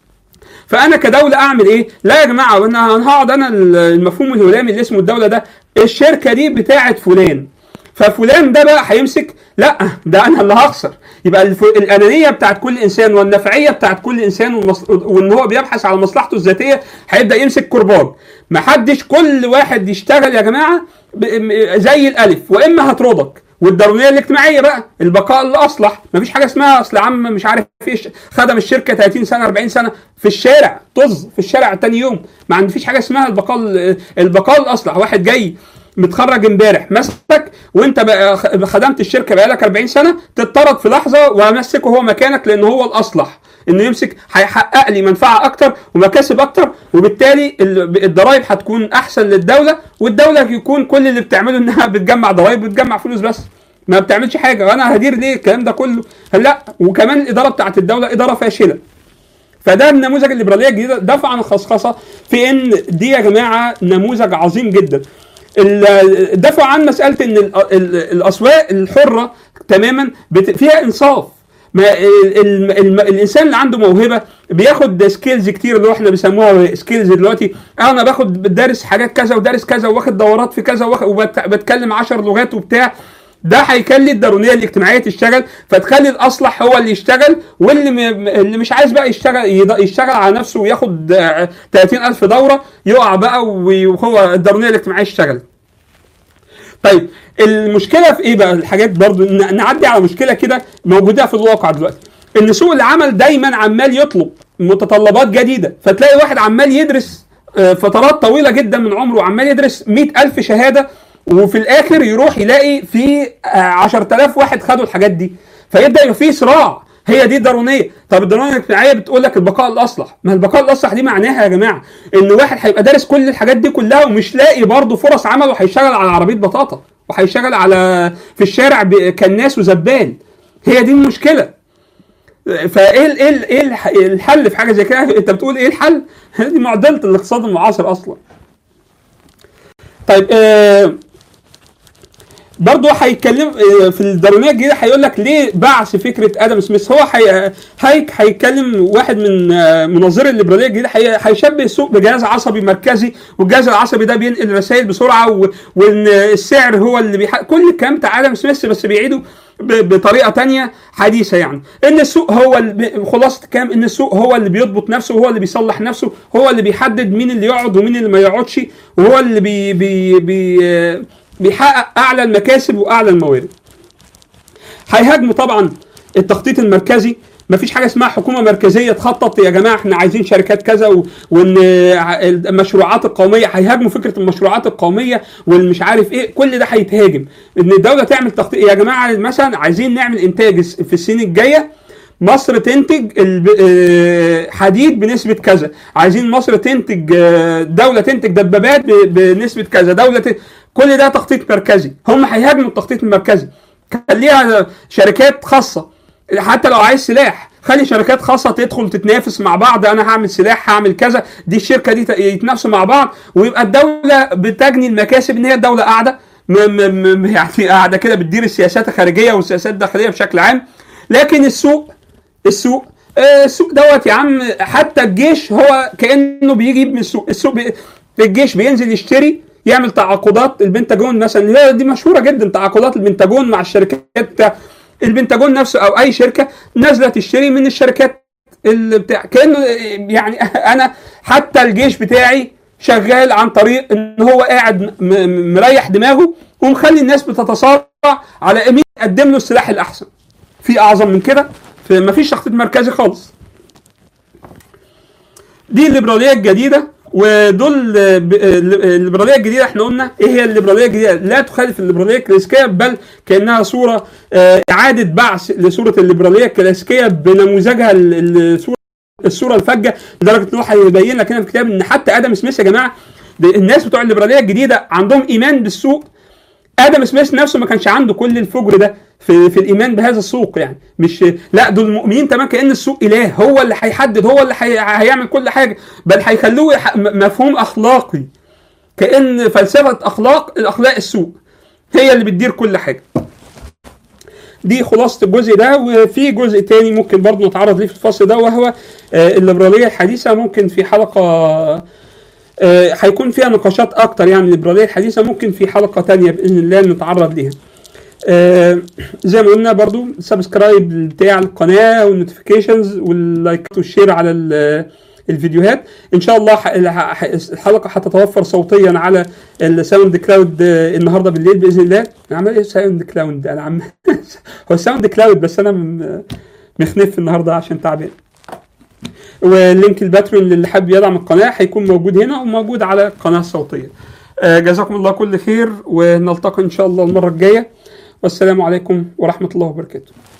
Speaker 1: فانا كدوله اعمل ايه؟ لا يا جماعه انا انا هقعد انا المفهوم الهلامي اللي اسمه الدوله ده الشركه دي بتاعه فلان ففلان ده بقى هيمسك لا ده انا اللي هخسر يبقى الف... الانانيه بتاعت كل انسان والنفعيه بتاعت كل انسان والمص... وان هو بيبحث على مصلحته الذاتيه هيبدا يمسك كرباج محدش كل واحد يشتغل يا جماعه ب... م- زي الالف واما هترضك والضروريه الاجتماعيه بقى البقاء الاصلح مفيش حاجه اسمها اصل عم مش عارف ايش خدم الشركه 30 سنه 40 سنه في الشارع طز في الشارع تاني يوم ما عندفيش حاجه اسمها البقاء ال- البقاء الاصلح واحد جاي متخرج امبارح مسك وانت بقى خ- خدمت الشركه بقالك 40 سنه تتطرد في لحظه وامسكه هو مكانك لان هو الاصلح انه يمسك هيحقق لي منفعه اكتر ومكاسب اكتر وبالتالي ال- الضرايب هتكون احسن للدوله والدوله يكون كل اللي بتعمله انها بتجمع ضرايب بتجمع فلوس بس ما بتعملش حاجه وانا هدير ليه الكلام ده كله لا وكمان الاداره بتاعت الدوله اداره فاشله فده النموذج الليبراليه الجديده دفع عن الخصخصه في ان دي يا جماعه نموذج عظيم جدا ال- الدفع عن مساله ان ال- ال- الاسواق الحره تماما بت- فيها انصاف ما ال ال ال الانسان اللي عنده موهبه بياخد سكيلز كتير اللي هو احنا بنسموها سكيلز دلوقتي انا باخد دارس حاجات كذا ودارس كذا واخد دورات في كذا واخد- وبتكلم 10 لغات وبتاع ده هيخلي الضروريه الاجتماعيه تشتغل فتخلي الاصلح هو اللي يشتغل واللي م... اللي مش عايز بقى يشتغل يض- يشتغل على نفسه وياخد آه، 30000 دوره يقع بقى وي- وهو الضروريه الاجتماعيه يشتغل طيب المشكله في ايه بقى الحاجات برضو ن- نعدي على مشكله كده موجوده في الواقع دلوقتي ان سوق العمل دايما عمال يطلب متطلبات جديده فتلاقي واحد عمال يدرس آه، فترات طويله جدا من عمره عمال يدرس 100000 شهاده وفي الاخر يروح يلاقي في آه، 10000 واحد خدوا الحاجات دي فيبدا يبقى في صراع هي دي ضروريه طب الضروريه الاجتماعيه بتقول لك البقاء الاصلح ما البقاء الاصلح دي معناها يا جماعه ان واحد هيبقى دارس كل الحاجات دي كلها ومش لاقي برضه فرص عمل وهيشتغل على عربيه بطاطا وهيشتغل على في الشارع ب- كناس وزبال هي دي المشكله فايه ال- ايه ال- ايه الح- الحل في حاجه زي كده انت بتقول ايه الحل دي معضله الاقتصاد المعاصر اصلا طيب آه برضه هيتكلم آه، في الدارونيه الجديده هيقول لك ليه بعث فكره ادم سميث هو هي- هيك هيتكلم واحد من آه، مناظري الليبراليه الجديده هي- هيشبه السوق بجهاز عصبي مركزي والجهاز العصبي ده بينقل رسائل بسرعه و- وان السعر هو اللي بيح... كل الكلام بتاع ادم سميث بس بيعيده ب- بطريقه تانية حديثه يعني ان السوق هو اللي خلاصه الكلام ان السوق هو اللي بيضبط نفسه وهو اللي بيصلح نفسه هو اللي بيحدد مين اللي يقعد ومين اللي ما يقعدش وهو اللي بي بي بي آه، بيحقق اعلى المكاسب واعلى الموارد هيهاجموا طبعا التخطيط المركزي مفيش حاجه اسمها حكومه مركزيه تخطط يا جماعه احنا عايزين شركات كذا و... وان ع- المشروعات القوميه هيهاجموا فكره المشروعات القوميه والمش عارف ايه كل ده هيتهاجم ان الدوله تعمل تخطيط يا جماعه مثلا عايزين نعمل انتاج الس- في السنين الجايه مصر تنتج الب- آه، حديد بنسبة كذا عايزين مصر تنتج آه، دولة تنتج دبابات ب- بنسبة كذا دولة ت... كل ده تخطيط مركزي هم هيهاجموا التخطيط المركزي خليها شركات خاصة حتى لو عايز سلاح خلي شركات خاصة تدخل تتنافس مع بعض انا هعمل سلاح هعمل كذا دي الشركة دي ت- يتنافسوا مع بعض ويبقى الدولة بتجني المكاسب ان هي الدولة قاعدة م- م- م- يعني قاعدة كده بتدير السياسات الخارجية والسياسات الداخلية بشكل عام لكن السوق السوق آه، السوق دوت يا عم حتى الجيش هو كانه بيجيب من السوق السوق بي... الجيش بينزل يشتري يعمل تعاقدات البنتاجون مثلا اللي هي دي مشهوره جدا تعاقدات البنتاجون مع الشركات بتاع البنتاجون نفسه او اي شركه نازله تشتري من الشركات اللي بتاع كانه يعني انا حتى الجيش بتاعي شغال عن طريق ان هو قاعد م- م- مريح دماغه ومخلي الناس بتتصارع على مين يقدم له السلاح الاحسن في اعظم من كده ما فيش تخطيط مركزي خالص دي الليبراليه الجديده ودول آه، ب- آه، الليبراليه الجديده احنا قلنا ايه هي الليبراليه الجديده لا تخالف الليبراليه الكلاسيكيه بل كانها صوره آه، اعاده بعث لصوره الليبراليه الكلاسيكيه بنموذجها ال- ال- الصوره الصوره الفجه لدرجه ان هو هيبين لك هنا في الكتاب ان حتى ادم سميث يا جماعه ده الناس بتوع الليبراليه الجديده عندهم ايمان بالسوق ادم سميث نفسه ما كانش عنده كل الفجر ده في, في الايمان بهذا السوق يعني مش لا دول مؤمنين تمام كان السوق اله هو اللي هيحدد هو اللي هي هيعمل كل حاجه بل هيخلوه يح- م- مفهوم اخلاقي كان فلسفه اخلاق الاخلاق السوق هي اللي بتدير كل حاجه دي خلاصه الجزء ده وفي جزء تاني ممكن برضه نتعرض ليه في الفصل ده وهو آه، الليبراليه الحديثه ممكن في حلقه آه، هيكون فيها نقاشات اكتر يعني الليبراليه الحديثه ممكن في حلقه تانية باذن الله نتعرض ليها آه، زي ما قلنا برضو سبسكرايب بتاع القناه والنوتيفيكيشنز واللايكات والشير على ال- الفيديوهات ان شاء الله ح- الح- الحلقه هتتوفر صوتيا على الساوند كلاود آه، النهارده بالليل باذن الله عمل ايه ساوند كلاود انا عم هو ساوند كلاود بس انا م- مخنف النهارده عشان تعبان ولينك الباترون اللي حابب يدعم القناه هيكون موجود هنا وموجود على القناه الصوتيه آه، جزاكم الله كل خير ونلتقي ان شاء الله المره الجايه والسلام عليكم ورحمه الله وبركاته